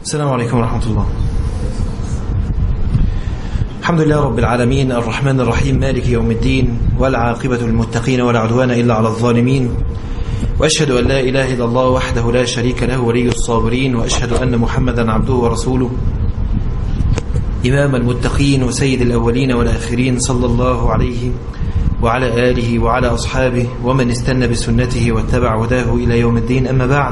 السلام عليكم ورحمة الله الحمد لله رب العالمين الرحمن الرحيم مالك يوم الدين والعاقبة للمتقين ولا عدوان إلا على الظالمين وأشهد أن لا إله إلا الله وحده لا شريك له ولي الصابرين وأشهد أن محمدا عبده ورسوله إمام المتقين وسيد الأولين والآخرين صلى الله عليه وعلى آله وعلى أصحابه ومن استنى بسنته واتبع هداه إلى يوم الدين أما بعد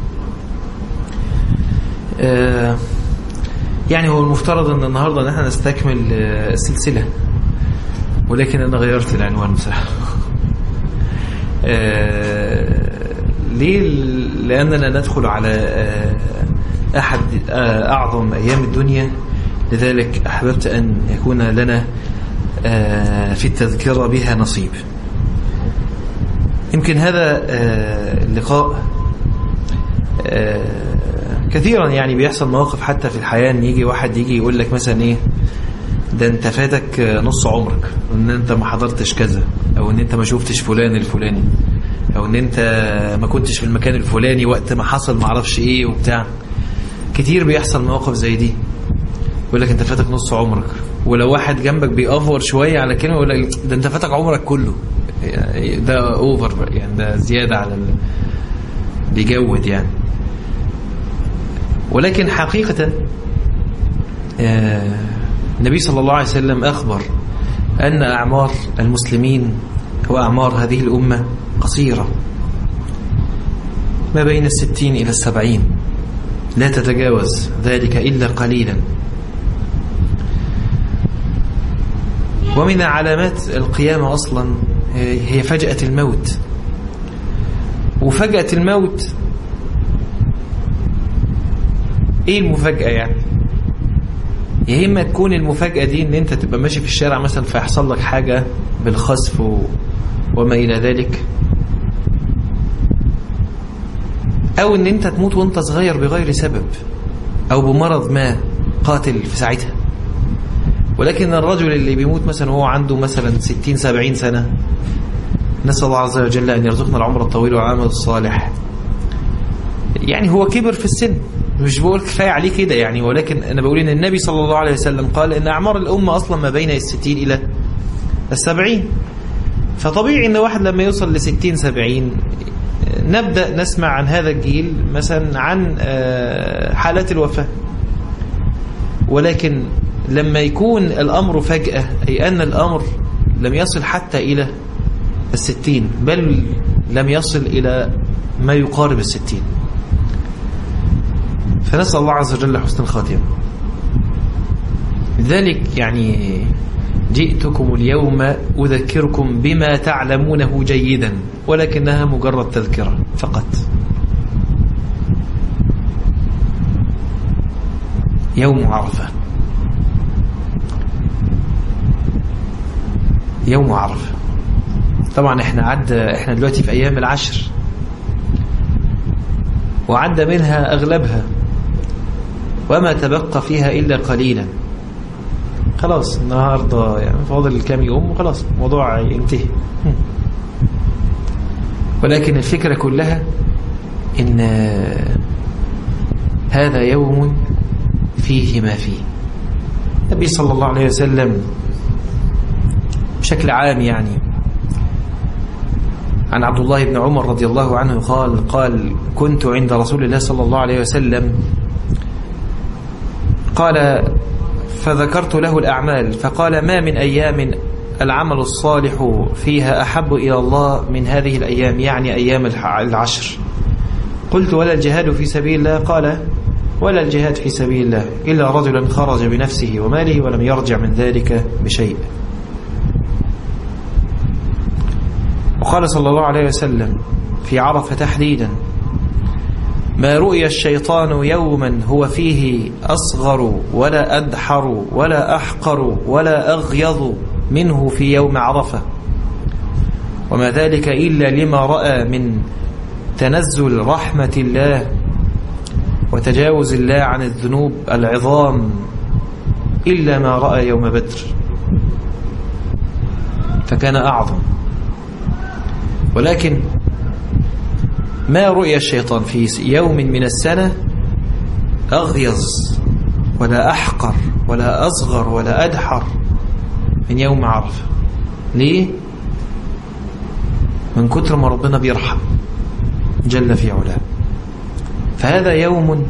آه يعني هو المفترض أن النهاردة نحن نستكمل آه السلسلة ولكن أنا غيرت العنوان بصراحة آه ليه لأننا ندخل على أحد أعظم أيام الدنيا لذلك أحببت أن يكون لنا في التذكرة بها نصيب يمكن هذا اللقاء كثيرا يعني بيحصل مواقف حتى في الحياة ان يجي واحد يجي يقول لك مثلا ايه ده انت فاتك نص عمرك ان انت ما حضرتش كذا او ان انت ما شفتش فلان الفلاني او ان انت ما كنتش في المكان الفلاني وقت ما حصل ما اعرفش ايه وبتاع كتير بيحصل مواقف زي دي يقول لك انت فاتك نص عمرك ولو واحد جنبك بيأفور شوية على كلمة يقول لك ده انت فاتك عمرك كله ده اوفر يعني ده زيادة على ال... بيجود يعني ولكن حقيقة النبي صلى الله عليه وسلم أخبر أن أعمار المسلمين وأعمار هذه الأمة قصيرة ما بين الستين إلى السبعين لا تتجاوز ذلك إلا قليلا ومن علامات القيامة أصلا هي فجأة الموت وفجأة الموت ايه المفاجأة يعني يا اما تكون المفاجأة دي ان انت تبقى ماشي في الشارع مثلا فيحصل لك حاجة بالخسف و... وما الى ذلك او ان انت تموت وانت صغير بغير سبب او بمرض ما قاتل في ساعتها ولكن الرجل اللي بيموت مثلا وهو عنده مثلا 60 70 سنة نسأل الله عز وجل أن يرزقنا العمر الطويل والعمل الصالح يعني هو كبر في السن مش بقول كفاية عليه كده يعني ولكن أنا بقول إن النبي صلى الله عليه وسلم قال إن أعمار الأمة أصلا ما بين الستين إلى السبعين فطبيعي إن واحد لما يوصل لستين سبعين نبدأ نسمع عن هذا الجيل مثلا عن حالات الوفاة ولكن لما يكون الأمر فجأة أي أن الأمر لم يصل حتى إلى الستين بل لم يصل إلى ما يقارب الستين فنسأل الله عز وجل حسن الخاتمة لذلك يعني جئتكم اليوم أذكركم بما تعلمونه جيدا ولكنها مجرد تذكرة فقط يوم عرفة يوم عرفة طبعا احنا عدى احنا دلوقتي في ايام العشر وعدى منها اغلبها وما تبقى فيها الا قليلا خلاص النهارده يعني فاضل كام يوم وخلاص الموضوع ينتهي ولكن الفكرة كلها ان هذا يوم فيه ما فيه النبي صلى الله عليه وسلم بشكل عام يعني عن عبد الله بن عمر رضي الله عنه قال قال كنت عند رسول الله صلى الله عليه وسلم قال فذكرت له الأعمال فقال ما من أيام العمل الصالح فيها أحب إلى الله من هذه الأيام يعني أيام العشر قلت ولا الجهاد في سبيل الله قال ولا الجهاد في سبيل الله إلا رجلا خرج بنفسه وماله ولم يرجع من ذلك بشيء وقال صلى الله عليه وسلم في عرفة تحديدا ما رؤي الشيطان يوما هو فيه أصغر ولا أدحر ولا أحقر ولا أغيض منه في يوم عرفة وما ذلك إلا لما رأى من تنزل رحمة الله وتجاوز الله عن الذنوب العظام إلا ما رأى يوم بدر فكان أعظم ولكن ما رؤي الشيطان في يوم من السنة أغيظ ولا أحقر ولا أصغر ولا أدحر من يوم عرفة ليه؟ من كتر ما ربنا بيرحم جل في علاه فهذا يوم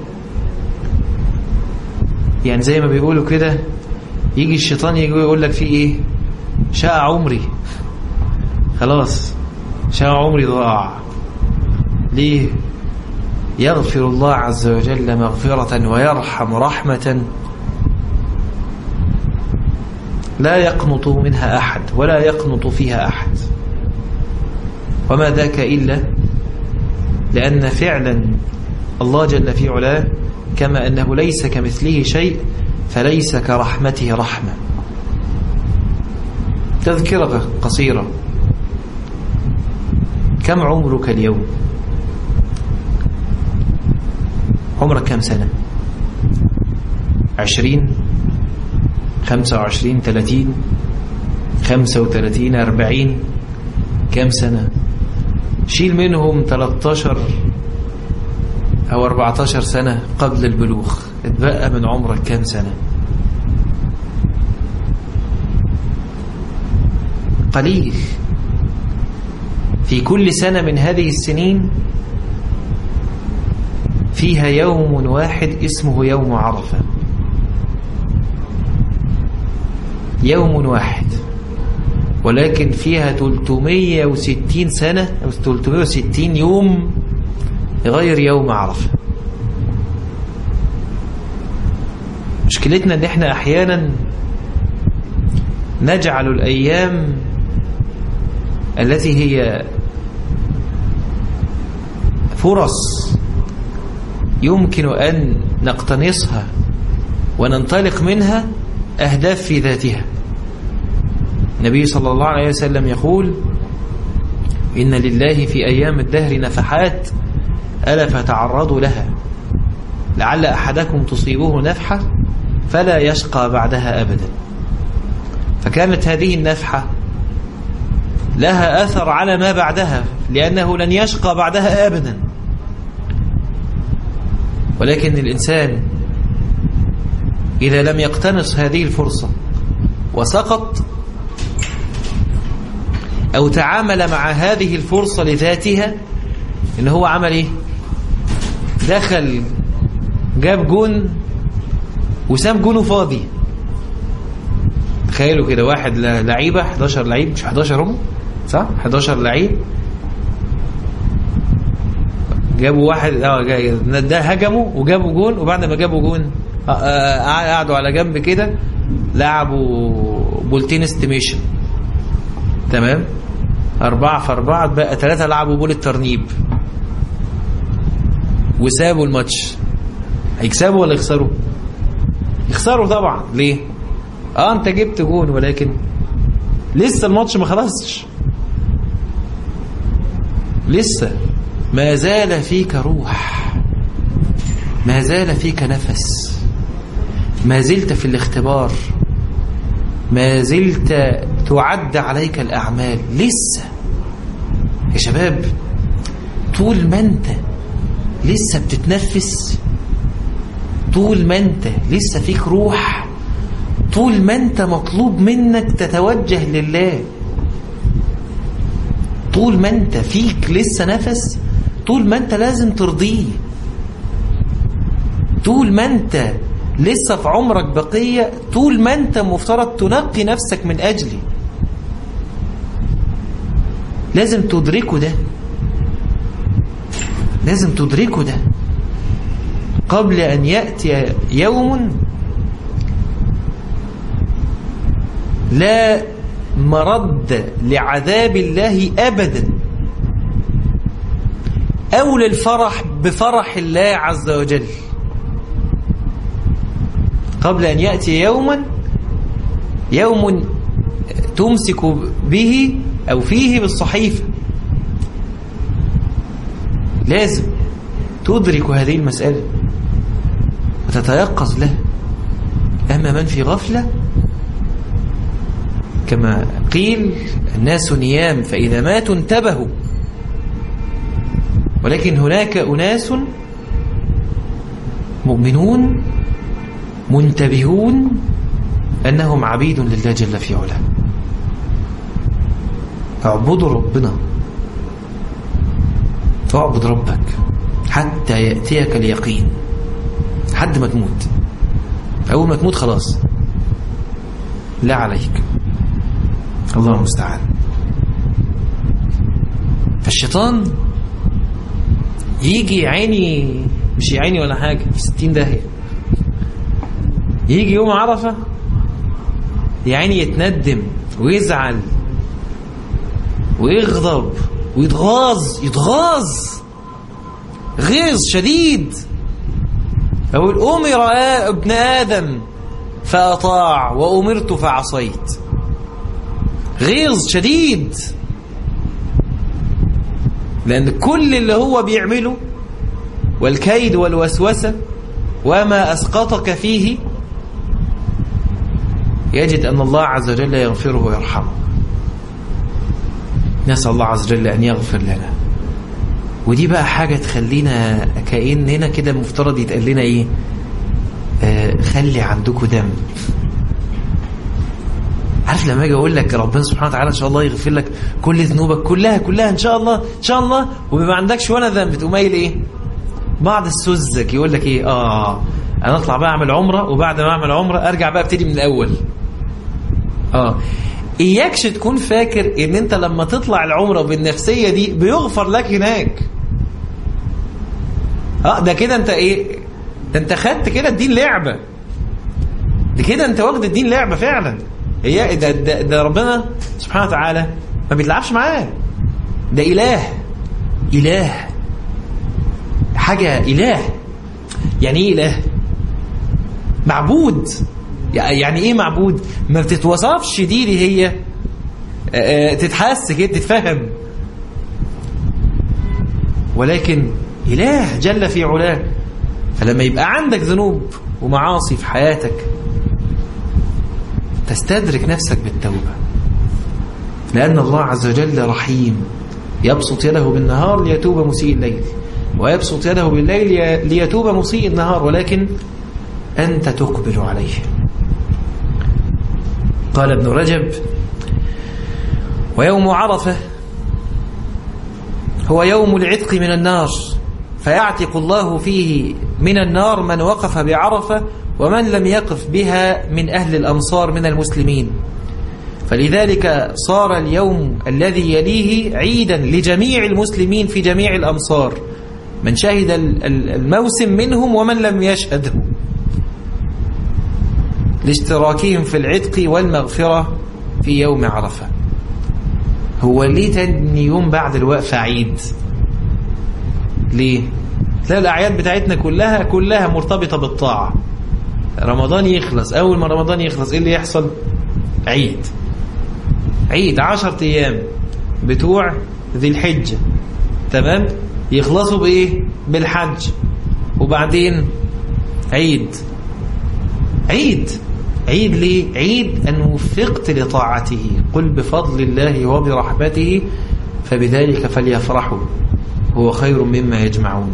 يعني زي ما بيقولوا كده يجي الشيطان يجي يقول لك فيه ايه شاء عمري خلاص شاء عمري ضاع ليه يغفر الله عز وجل مغفرة ويرحم رحمة لا يقنط منها أحد ولا يقنط فيها أحد وما ذاك إلا لأن فعلا الله جل في علاه كما أنه ليس كمثله شيء فليس كرحمته رحمة تذكرة قصيرة كم عمرك اليوم عمرك كم سنة عشرين خمسة وعشرين ثلاثين خمسة وثلاثين أربعين كم سنة شيل منهم 13 أو 14 سنة قبل البلوغ اتبقى من عمرك كم سنة قليل في كل سنة من هذه السنين فيها يوم واحد اسمه يوم عرفة يوم واحد ولكن فيها 360 سنة أو 360 يوم غير يوم عرفة مشكلتنا ان احنا احيانا نجعل الايام التي هي فرص يمكن ان نقتنصها وننطلق منها اهداف في ذاتها النبي صلى الله عليه وسلم يقول إن لله في أيام الدهر نفحات ألا فتعرضوا لها لعل أحدكم تصيبه نفحة فلا يشقى بعدها أبدا فكانت هذه النفحة لها أثر على ما بعدها لأنه لن يشقى بعدها أبدا ولكن الإنسان إذا لم يقتنص هذه الفرصة وسقط أو تعامل مع هذه الفرصة لذاتها إن هو عمل إيه دخل جاب جون وساب جونه فاضي تخيلوا كده واحد لعيبة 11 لعيب مش 11 هم صح 11 لعيب جابوا واحد ده هجموا وجابوا جون وبعد ما جابوا جون قعدوا على جنب كده لعبوا بولتين استيميشن تمام أربعة في أربعة بقى ثلاثة لعبوا بول الترنيب وسابوا الماتش هيكسبوا ولا يخسروا يخسروا طبعا ليه اه انت جبت جون ولكن لسه الماتش ما خلصش لسه ما زال فيك روح ما زال فيك نفس ما زلت في الاختبار ما زلت تعد عليك الأعمال لسه يا شباب طول ما انت لسه بتتنفس طول ما انت لسه فيك روح طول ما انت مطلوب منك تتوجه لله طول ما انت فيك لسه نفس طول ما انت لازم ترضيه طول ما انت لسه في عمرك بقية طول ما انت مفترض تنقي نفسك من أجلي لازم تدركه ده لازم تدركه ده قبل أن يأتي يوم لا مرد لعذاب الله أبدا أو للفرح بفرح الله عز وجل قبل أن يأتي يوما يوم تمسك به أو فيه بالصحيفة لازم تدرك هذه المسألة وتتيقظ لها أما من في غفلة كما قيل الناس نيام فإذا ماتوا انتبهوا ولكن هناك أناس مؤمنون منتبهون أنهم عبيد لله جل في علاه اعبدوا ربنا اعبد ربك حتى يأتيك اليقين حد ما تموت أول ما تموت خلاص لا عليك الله المستعان فالشيطان يجي عيني مش عيني ولا حاجة في ستين داهية يجي يوم عرفة يا عيني يتندم ويزعل ويغضب ويتغاظ يتغاظ غيظ شديد أقول أمر ابن آدم فأطاع وأمرت فعصيت غيظ شديد لأن كل اللي هو بيعمله والكيد والوسوسة وما أسقطك فيه يجد أن الله عز وجل يغفره ويرحمه نسأل الله عز وجل أن يغفر لنا ودي بقى حاجة تخلينا كأننا كده مفترض يتقال لنا إيه آه خلي عندكم دم عارف لما اجي اقول لك ربنا سبحانه وتعالى ان شاء الله يغفر لك كل ذنوبك كلها كلها ان شاء الله ان شاء الله وما عندكش ولا ذنب تقوم قايل ايه بعض السذج يقول لك ايه اه انا اطلع بقى اعمل عمره وبعد ما اعمل عمره ارجع بقى ابتدي من الاول اه اياكش تكون فاكر ان انت لما تطلع العمره بالنفسيه دي بيغفر لك هناك اه ده كده انت ايه ده انت خدت كده الدين لعبه ده كده انت واخد الدين لعبه فعلا هي ده, ده, ده ربنا سبحانه وتعالى ما بيتلعبش معاه ده اله اله حاجه اله يعني ايه اله معبود يعني ايه معبود ما بتتوصفش دي اللي هي تتحس كده تتفهم ولكن اله جل في علاه فلما يبقى عندك ذنوب ومعاصي في حياتك تستدرك نفسك بالتوبة لأن الله عز وجل رحيم يبسط يده بالنهار ليتوب مسيء الليل ويبسط يده بالليل ليتوب مسيء النهار ولكن أنت تقبل عليه قال ابن رجب ويوم عرفة هو يوم العتق من النار فيعتق الله فيه من النار من وقف بعرفة ومن لم يقف بها من أهل الأمصار من المسلمين فلذلك صار اليوم الذي يليه عيدا لجميع المسلمين في جميع الأمصار من شهد الموسم منهم ومن لم يشهده لاشتراكهم في العتق والمغفرة في يوم عرفة هو ليه تاني يوم بعد الوقفة عيد ليه تلاقي الأعياد بتاعتنا كلها كلها مرتبطة بالطاعة رمضان يخلص أول ما رمضان يخلص إيه اللي يحصل عيد عيد عشرة أيام بتوع ذي الحجة تمام يخلصوا بإيه بالحج وبعدين عيد عيد عيد ليه عيد أن وفقت لطاعته قل بفضل الله وبرحمته فبذلك فليفرحوا هو خير مما يجمعون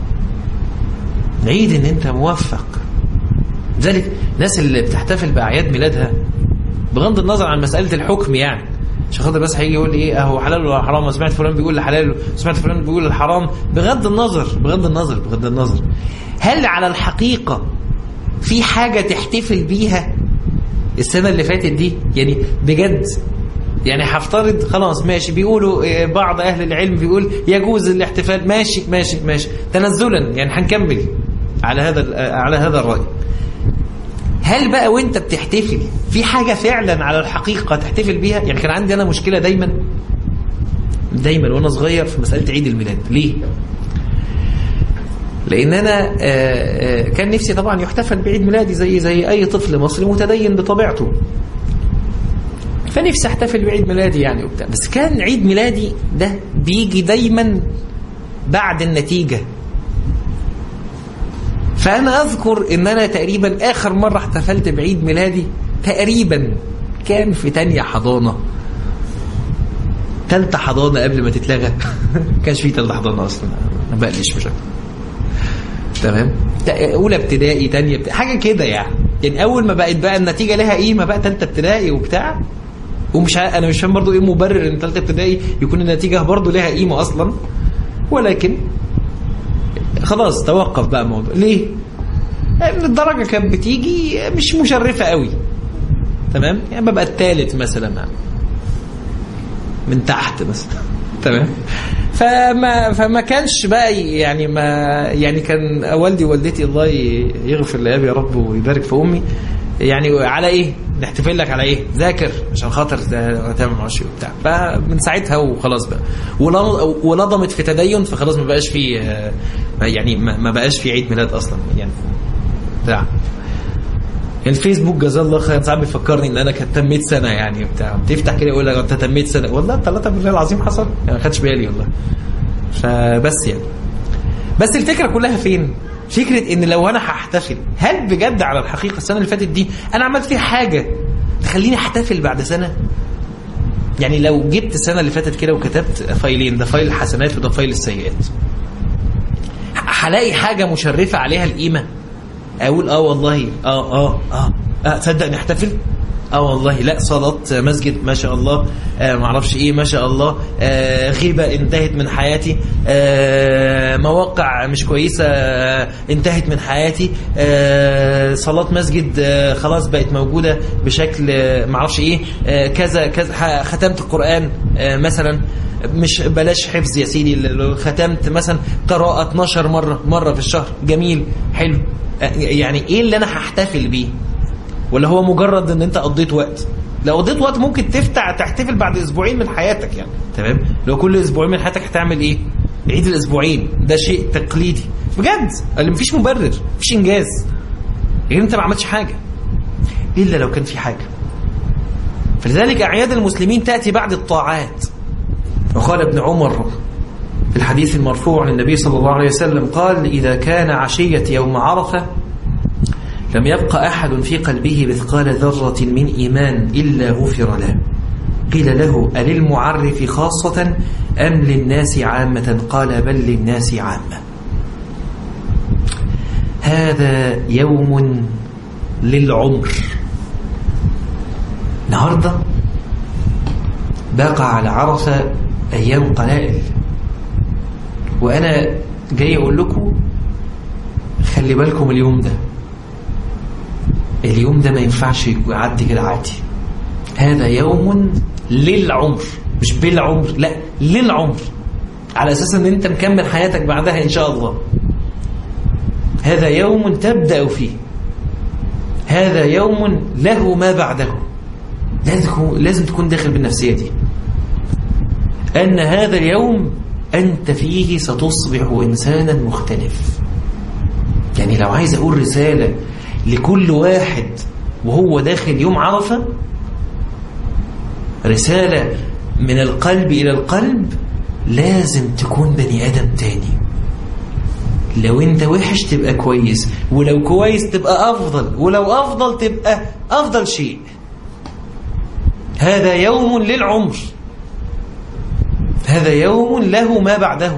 عيد ان انت موفق ذلك الناس اللي بتحتفل باعياد ميلادها بغض النظر عن مساله الحكم يعني عشان خاطر بس هيجي يقول ايه اهو حلال ولا حرام سمعت فلان بيقول حلال سمعت فلان بيقول الحرام بغض النظر بغض النظر بغض النظر هل على الحقيقه في حاجه تحتفل بيها السنه اللي فاتت دي يعني بجد يعني هفترض خلاص ماشي بيقولوا بعض اهل العلم بيقول يجوز الاحتفال ماشي ماشي ماشي تنزلا يعني هنكمل على هذا على هذا الراي هل بقى وانت بتحتفل في حاجه فعلا على الحقيقه تحتفل بيها يعني كان عندي انا مشكله دايما دايما وانا صغير في مساله عيد الميلاد ليه لان انا كان نفسي طبعا يحتفل بعيد ميلادي زي زي اي طفل مصري متدين بطبيعته فنفسي احتفل بعيد ميلادي يعني وبتاع بس كان عيد ميلادي ده بيجي دايما بعد النتيجه فانا اذكر ان انا تقريبا اخر مره احتفلت بعيد ميلادي تقريبا كان في تانية حضانه تالتة حضانة قبل ما تتلغى كانش في تالتة حضانة أصلا ما بقلش مش تمام اولى ابتدائي تانية ابتدائي حاجه كده يعني يعني اول ما بقت بقى النتيجه لها قيمه بقى ثالثه ابتدائي وبتاع ومش ع... انا مش فاهم برضو ايه مبرر ان ثالثه ابتدائي يكون النتيجه برضو لها قيمه اصلا ولكن خلاص توقف بقى الموضوع ليه؟ لان الدرجه كانت بتيجي مش مشرفه قوي تمام يعني ببقى الثالث مثلا من تحت مثلا تمام فما فما كانش بقى يعني ما يعني كان والدي ووالدتي الله يغفر لابي يا رب ويبارك في امي يعني على ايه نحتفل لك على ايه ذاكر عشان خاطر تعمل معرفش وبتاع فمن ساعتها وخلاص بقى ونظمت في تدين فخلاص ما بقاش في يعني ما بقاش في عيد ميلاد اصلا يعني بتاع الفيسبوك جزاه الله خير ساعات بيفكرني ان انا كنت تميت سنه يعني بتاع تفتح كده يقول لك انت تميت سنه والله ثلاثه بالله العظيم حصل يعني ما خدش بالي والله فبس يعني بس الفكره كلها فين؟ فكره ان لو انا هحتفل هل بجد على الحقيقه السنه اللي فاتت دي انا عملت فيها حاجه تخليني احتفل بعد سنه؟ يعني لو جبت السنه اللي فاتت كده وكتبت فايلين ده فايل الحسنات وده فايل السيئات هلاقي حاجه مشرفه عليها القيمه اقول اه والله اه اه اه, آه تصدق نحتفل اه والله لا صلاة مسجد ما شاء الله آه معرفش ايه ما شاء الله آه غيبة انتهت من حياتي آه مواقع مش كويسة آه انتهت من حياتي آه صلاة مسجد آه خلاص بقت موجودة بشكل آه معرفش ايه آه كذا كذا ختمت القرآن آه مثلا مش بلاش حفظ يا سيدي لو ختمت مثلا قراءة 12 مرة مرة في الشهر جميل حلو يعني ايه اللي انا هحتفل بيه ولا هو مجرد ان انت قضيت وقت لو قضيت وقت ممكن تفتح تحتفل بعد اسبوعين من حياتك يعني تمام لو كل اسبوعين من حياتك هتعمل ايه عيد الاسبوعين ده شيء تقليدي بجد اللي مفيش مبرر مفيش انجاز يعني انت ما عملتش حاجه الا لو كان في حاجه فلذلك اعياد المسلمين تاتي بعد الطاعات وقال ابن عمر في الحديث المرفوع عن النبي صلى الله عليه وسلم قال إذا كان عشية يوم عرفة لم يبق أحد في قلبه مثقال ذرة من إيمان إلا غفر له قيل له أللمعرف خاصة أم للناس عامة قال بل للناس عامة هذا يوم للعمر النهاردة باقى على عرفة أيام قلائل وأنا جاي أقول لكم خلي بالكم اليوم ده اليوم ده ما ينفعش يعدي كده عادي هذا يوم للعمر مش بالعمر لا للعمر على أساس أن أنت مكمل حياتك بعدها إن شاء الله هذا يوم تبدأ فيه هذا يوم له ما بعده لازم تكون, لازم تكون داخل بالنفسية دي أن هذا اليوم أنت فيه ستصبح إنسانا مختلف يعني لو عايز أقول رسالة لكل واحد وهو داخل يوم عرفة رسالة من القلب إلى القلب لازم تكون بني آدم تاني لو انت وحش تبقى كويس ولو كويس تبقى أفضل ولو أفضل تبقى أفضل شيء هذا يوم للعمر هذا يوم له ما بعده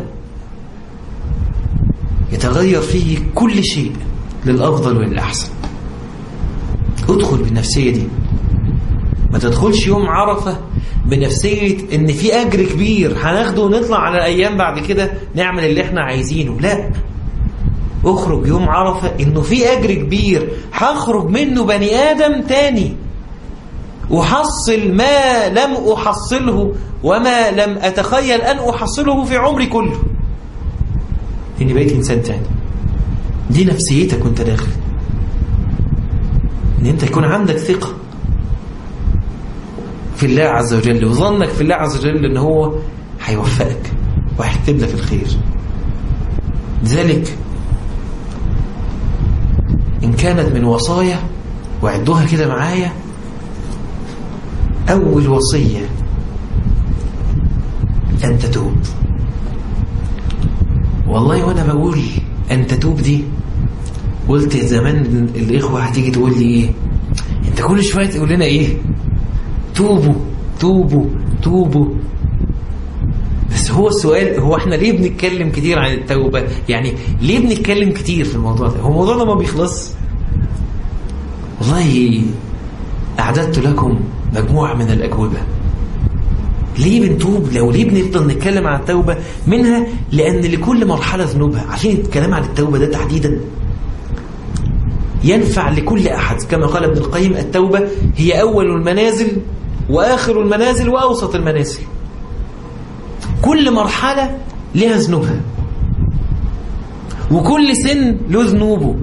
يتغير فيه كل شيء للأفضل وللأحسن ادخل بالنفسية دي ما تدخلش يوم عرفة بنفسية ان في اجر كبير هناخده ونطلع على الايام بعد كده نعمل اللي احنا عايزينه لا اخرج يوم عرفة انه في اجر كبير هخرج منه بني ادم تاني احصل ما لم احصله وما لم اتخيل ان احصله في عمري كله اني بقيت انسان تاني دي نفسيتك وانت داخل ان انت يكون عندك ثقه في الله عز وجل وظنك في الله عز وجل ان هو هيوفقك وهيكتب لك الخير لذلك ان كانت من وصايا وعدوها كده معايا اول وصيه ان تتوب والله وانا بقول ان تتوب دي قلت زمان الاخوه هتيجي تقول لي ايه انت كل شويه تقول لنا ايه توبوا توبوا توبوا بس هو السؤال هو احنا ليه بنتكلم كتير عن التوبة يعني ليه بنتكلم كتير في الموضوع ده هو الموضوع ده ما بيخلص والله أعددت لكم مجموعة من الأجوبة ليه بنتوب لو ليه بنفضل نتكلم عن التوبة منها لأن لكل مرحلة ذنوبها عارفين الكلام عن التوبة ده تحديدا ينفع لكل أحد كما قال ابن القيم التوبة هي أول المنازل وآخر المنازل وأوسط المنازل كل مرحلة لها ذنوبها وكل سن له ذنوبه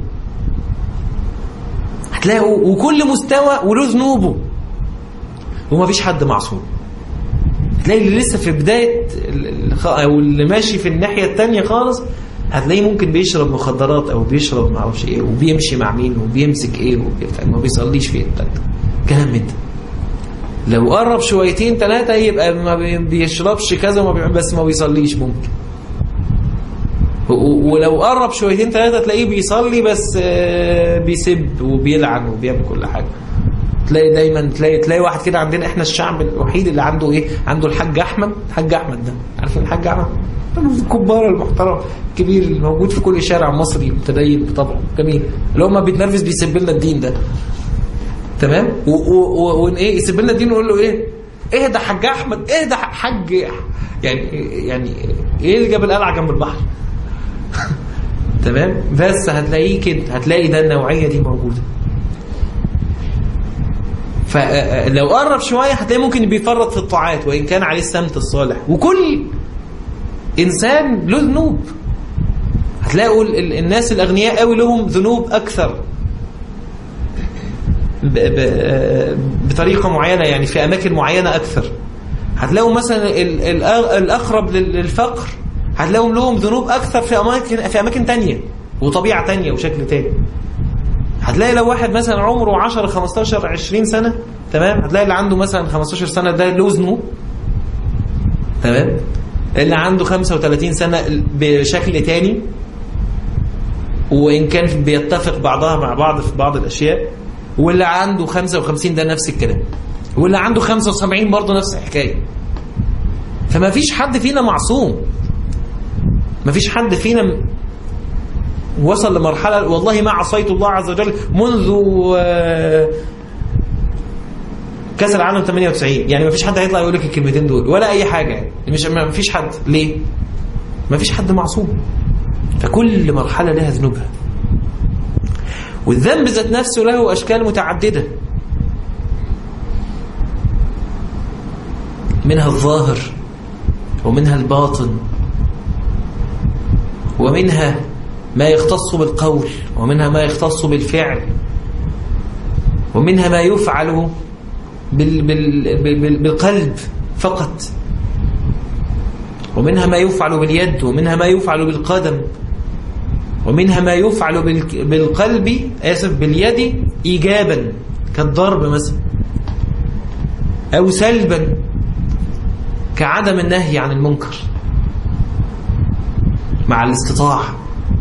هتلاقوا وكل مستوى وله ذنوبه وما فيش حد معصوم تلاقي اللي لسه في بداية أو اللي ماشي في الناحية التانية خالص هتلاقيه ممكن بيشرب مخدرات أو بيشرب معرفش إيه وبيمشي مع مين وبيمسك إيه وما بيصليش فين كلام من ده لو قرب شويتين ثلاثة يبقى ما بيشربش كذا وما بس ما بيصليش ممكن ولو قرب شويتين ثلاثة تلاقيه بيصلي بس بيسب وبيلعن وبيعمل كل حاجة تلاقي دايما تلاقي تلاقي واحد كده عندنا احنا الشعب الوحيد اللي عنده ايه عنده الحاج احمد الحاج احمد ده عارفين الحاج احمد الكبار المحترم الكبير اللي موجود في كل شارع مصري متدين بطبعه جميل اللي هو ما بيتنرفز بيسب لنا الدين ده تمام وان ايه يسيب لنا الدين ونقول له ايه ايه ده حاج احمد ايه ده حاج يعني يعني ايه اللي جاب القلعه جنب البحر تمام بس هتلاقيه كده هتلاقي ده النوعيه دي موجوده فلو قرب شويه هتلاقيه ممكن بيفرط في الطاعات وان كان عليه السمت الصالح وكل انسان له ذنوب هتلاقوا الناس الاغنياء قوي لهم ذنوب اكثر بطريقة معينة يعني في أماكن معينة أكثر هتلاقوا مثلا الأقرب للفقر هتلاقوا لهم ذنوب أكثر في أماكن في أماكن تانية وطبيعة تانية وشكل تاني هتلاقي لو واحد مثلا عمره 10 15 20 سنة تمام هتلاقي اللي عنده مثلا 15 سنة ده له ذنوب تمام اللي عنده 35 سنة بشكل تاني وإن كان بيتفق بعضها مع بعض في بعض الأشياء واللي عنده 55 ده نفس الكلام واللي عنده 75 برضه نفس الحكايه فما فيش حد فينا معصوم ما فيش حد فينا وصل لمرحلة والله ما عصيت الله عز وجل منذ كاس العالم 98 يعني ما فيش حد هيطلع يقول لك الكلمتين دول ولا اي حاجه يعني مش ما فيش حد ليه ما فيش حد معصوم فكل مرحله لها ذنوبها والذنب ذات نفسه له أشكال متعددة منها الظاهر ومنها الباطن ومنها ما يختص بالقول ومنها ما يختص بالفعل ومنها ما يفعل بال بال بال بالقلب فقط ومنها ما يفعل باليد ومنها ما يفعل بالقدم ومنها ما يفعل بالقلب آسف باليد إيجابا كالضرب مثلا أو سلبا كعدم النهي عن المنكر مع الاستطاعة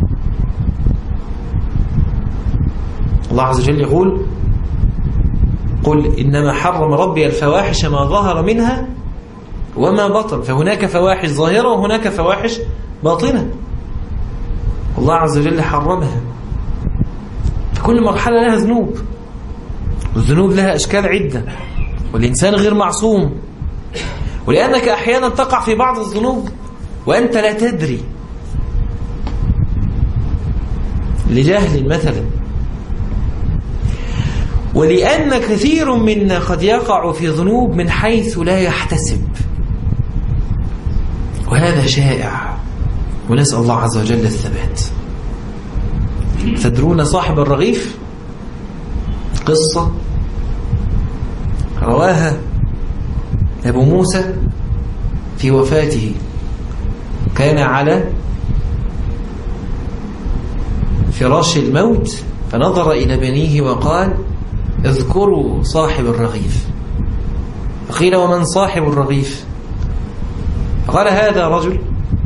الله عز وجل يقول قل إنما حرم ربي الفواحش ما ظهر منها وما بطن فهناك فواحش ظاهرة وهناك فواحش باطنة الله عز وجل حرمها فكل مرحلة لها ذنوب والذنوب لها أشكال عدة والإنسان غير معصوم ولأنك أحيانا تقع في بعض الذنوب وأنت لا تدري لجهل مثلا ولأن كثير منا قد يقع في ذنوب من حيث لا يحتسب وهذا شائع ونسأل الله عز وجل الثبات تدرون صاحب الرغيف قصة رواها أبو موسى في وفاته كان على فراش الموت فنظر إلى بنيه وقال اذكروا صاحب الرغيف فقيل ومن صاحب الرغيف فقال هذا رجل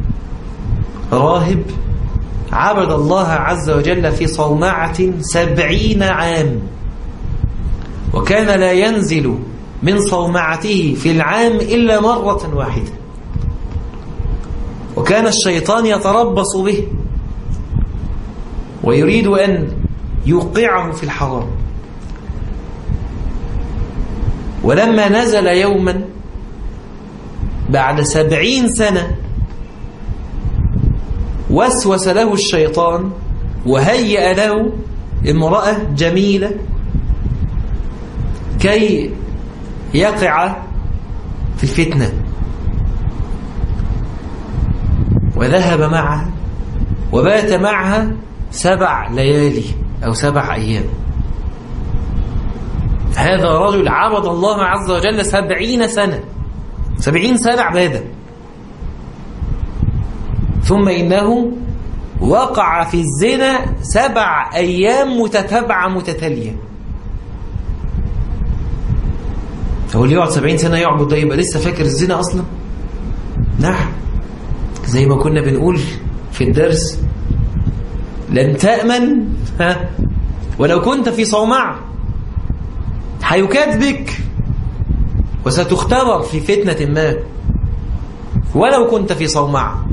راهب عبد الله عز وجل في صومعة سبعين عام وكان لا ينزل من صومعته في العام إلا مرة واحدة وكان الشيطان يتربص به ويريد أن يوقعه في الحرام ولما نزل يوما بعد سبعين سنة وسوس له الشيطان وهيأ له امرأة جميلة كي يقع في الفتنة وذهب معها وبات معها سبع ليالي أو سبع أيام هذا رجل عبد الله عز وجل سبعين سنة سبعين سنة عبادة ثم إنه وقع في الزنا سبع أيام متتابعة متتالية هو اللي يقعد سبعين سنة يعبد ده يبقى لسه فاكر الزنا أصلا نعم زي ما كنا بنقول في الدرس لن تأمن ها ولو كنت في صومعة هيكذبك وستختبر في فتنة ما ولو كنت في صومعة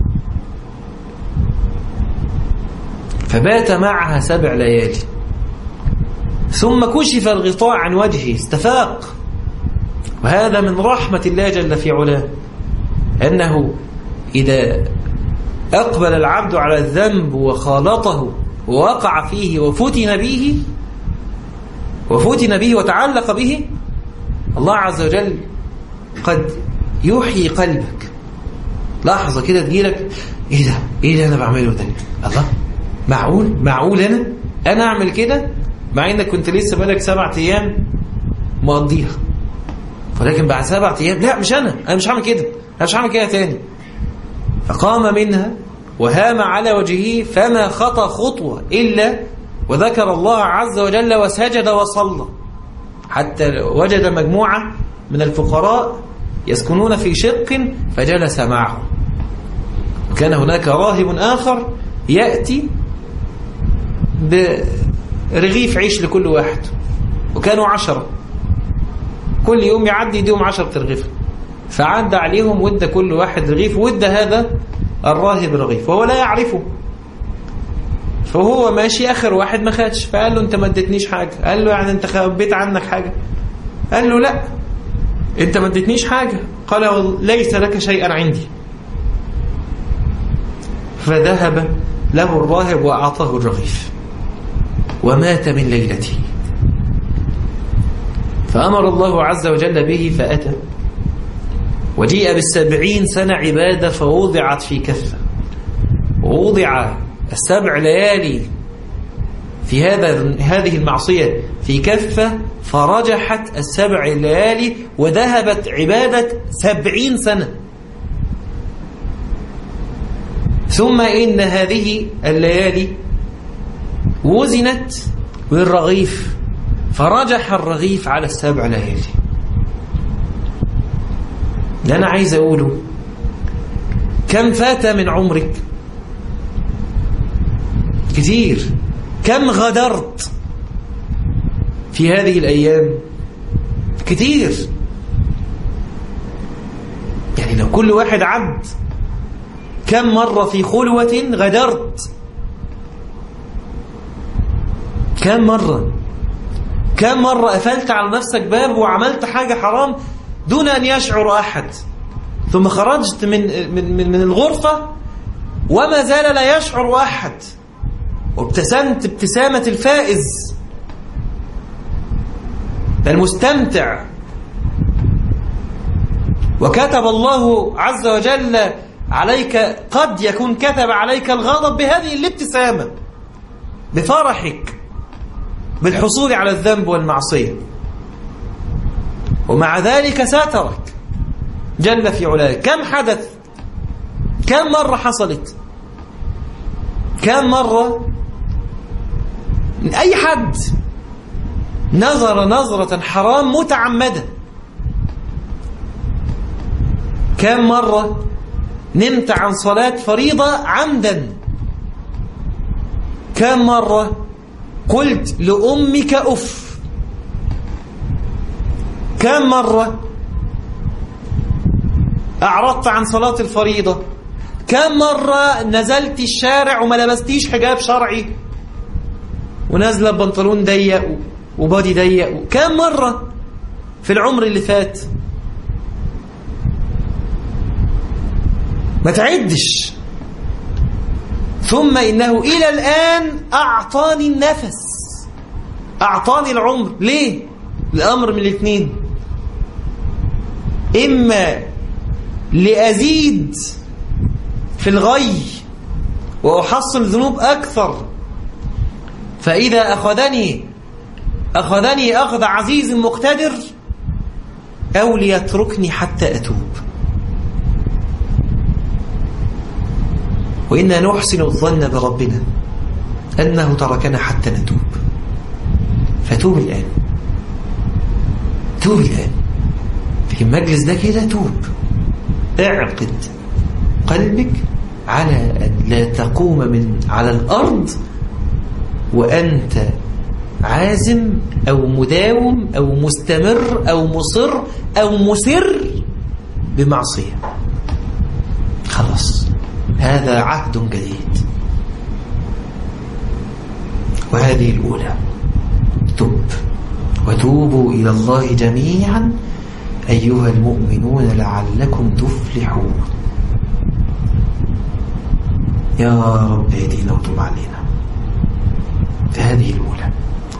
فبات معها سبع ليالي ثم كشف الغطاء عن وجهه استفاق وهذا من رحمة الله جل في علاه أنه إذا أقبل العبد على الذنب وخالطه ووقع فيه وفتن به وفتن به وتعلق به الله عز وجل قد يحيي قلبك لحظة كده تجيلك ايه ده ايه اللي انا بعمله ده الله معقول معقول انا انا اعمل كده مع انك كنت لسه بالك سبعة ايام مقضيها ولكن بعد سبعة ايام لا مش انا انا مش هعمل كده انا مش هعمل كده تاني فقام منها وهام على وجهه فما خطى خطوة إلا وذكر الله عز وجل وسجد وصلى حتى وجد مجموعة من الفقراء يسكنون في شق فجلس معهم وكان هناك راهب آخر يأتي برغيف عيش لكل واحد وكانوا عشرة كل يوم يعدي يديهم عشرة رغيف فعدى عليهم ودى كل واحد رغيف ودى هذا الراهب رغيف وهو لا يعرفه فهو ماشي اخر واحد ما خدش فقال له انت ما اديتنيش حاجه قال له يعني انت خبيت عنك حاجه قال له لا انت ما اديتنيش حاجه قال ليس لك شيئا عندي فذهب له الراهب واعطاه الرغيف ومات من ليلته فامر الله عز وجل به فاتى وجيء بالسبعين سنة عبادة فوضعت في كفة ووضع السبع ليالي في هذا هذه المعصية في كفة فرجحت السبع الليالي وذهبت عبادة سبعين سنة ثم إن هذه الليالي وزنت بالرغيف فرجح الرغيف على السبع ليالي اللي أنا عايز أقوله كم فات من عمرك كتير كم غدرت في هذه الأيام كتير يعني لو كل واحد عبد كم مرة في خلوة غدرت كم مرة كم مرة قفلت على نفسك باب وعملت حاجة حرام دون أن يشعر أحد ثم خرجت من, من, من, من الغرفة وما زال لا يشعر أحد وابتسمت ابتسامة الفائز المستمتع وكتب الله عز وجل عليك قد يكون كتب عليك الغضب بهذه الابتسامة بفرحك بالحصول على الذنب والمعصية ومع ذلك ساترك جل في علاه كم حدث كم مرة حصلت كم مرة من أي حد نظر نظرة حرام متعمدة كم مرة نمت عن صلاة فريضة عمدا كم مرة قلت لأمك أف كم مرة أعرضت عن صلاة الفريضة كم مرة نزلت الشارع وما لبستيش حجاب شرعي ونازلة ببنطلون ضيق وبادي ضيق كم مرة في العمر اللي فات ما تعدش ثم إنه إلى الآن أعطاني النفس أعطاني العمر ليه؟ الأمر من الاثنين إما لأزيد في الغي وأحصل ذنوب أكثر فإذا أخذني أخذني أخذ عزيز مقتدر أو ليتركني حتى أتوب وإنا نحسن الظن بربنا أنه تركنا حتى نتوب فتوب الآن توب الآن في المجلس ده كده توب اعقد قلبك على أن لا تقوم من على الأرض وأنت عازم أو مداوم أو مستمر أو مصر أو مسر بمعصية خلاص هذا عهد جديد وهذه الأولى تب وتوبوا إلى الله جميعا أيها المؤمنون لعلكم تفلحون يا رب اهدنا وتب علينا هذه الأولى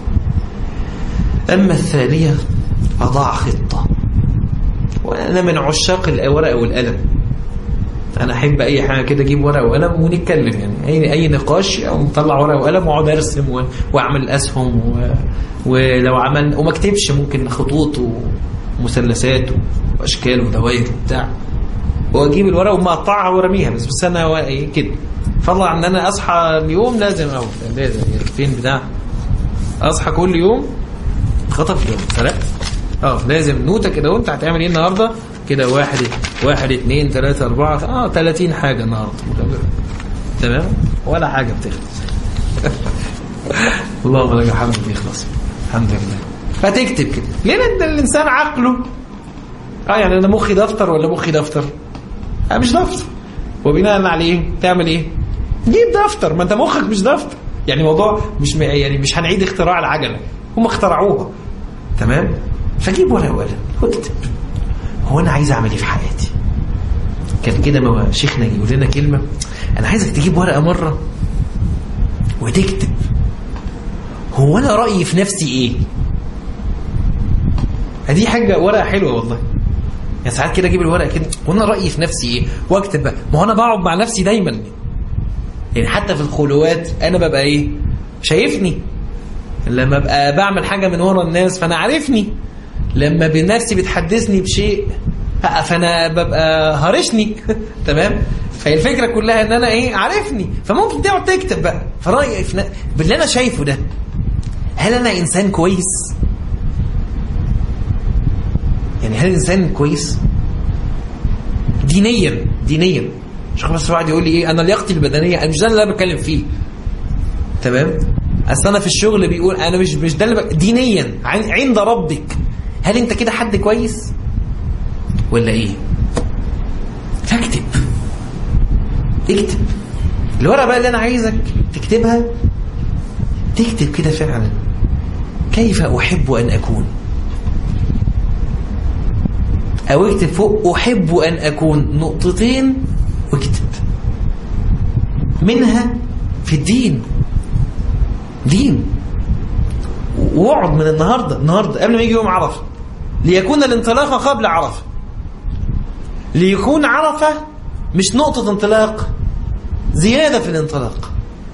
أما الثانية فضع خطة وأنا من عشاق الورق والقلم أنا أحب أي حاجة كده أجيب ورق وقلم ونتكلم يعني أي أي نقاش أو نطلع ورق وقلم وأقعد أرسم و... وأعمل أسهم و... ولو عمل وما أكتبش ممكن خطوط ومثلثات وأشكال ودوائر وبتاع وأجيب الورق ومقطعها وأرميها بس بس أنا إيه كده فضلا ان انا اصحى اليوم لازم او لازم فين بتاع اصحى كل يوم خطف يوم فرقت اه لازم نوتة كده وانت هتعمل ايه النهارده كده واحد واحد اثنين ثلاثة أربعة اه 30 حاجة النهارده تمام ولا حاجة بتخلص اللهم لك الحمد بيخلص الحمد لله فتكتب كده ليه الانسان عقله اه يعني انا مخي دفتر ولا مخي دفتر؟ اه مش دفتر وبناء عليه تعمل ايه؟ جيب دفتر ما انت مخك مش دفتر يعني موضوع مش م... يعني مش هنعيد اختراع العجله هم اخترعوها تمام فجيب ورقه وقلم واكتب هو انا عايز اعمل ايه في حياتي كان كده ما شيخنا يقول لنا كلمه انا عايزك تجيب ورقه مره وتكتب هو انا رايي في نفسي ايه دي حاجه ورقه حلوه والله يعني ساعات كده اجيب الورقه كده وانا رايي في نفسي ايه واكتب بقى ما هو انا بقعد مع نفسي دايما يعني حتى في الخلوات انا ببقى ايه شايفني لما ابقى بعمل حاجه من ورا الناس فانا عارفني لما بنفسي بتحدثني بشيء فانا ببقى هرشني تمام فهي الفكره كلها ان انا ايه عارفني فممكن تقعد تكتب بقى فرايي في باللي انا شايفه ده هل انا انسان كويس يعني هل الانسان كويس دينيا دينيا شيخ بس واحد يقول لي ايه انا لياقتي البدنيه انا مش ده اللي انا بتكلم فيه تمام اصل انا في الشغل بيقول انا مش مش ده اللي بك... دينيا عند ربك هل انت كده حد كويس ولا ايه فاكتب اكتب الورقه بقى اللي انا عايزك تكتبها تكتب كده فعلا كيف احب ان اكون او اكتب فوق احب ان اكون نقطتين واكتب منها في الدين دين واقعد من النهارده النهارده قبل ما يجي يوم عرفه ليكون الانطلاق قبل عرفه ليكون عرفه مش نقطه انطلاق زياده في الانطلاق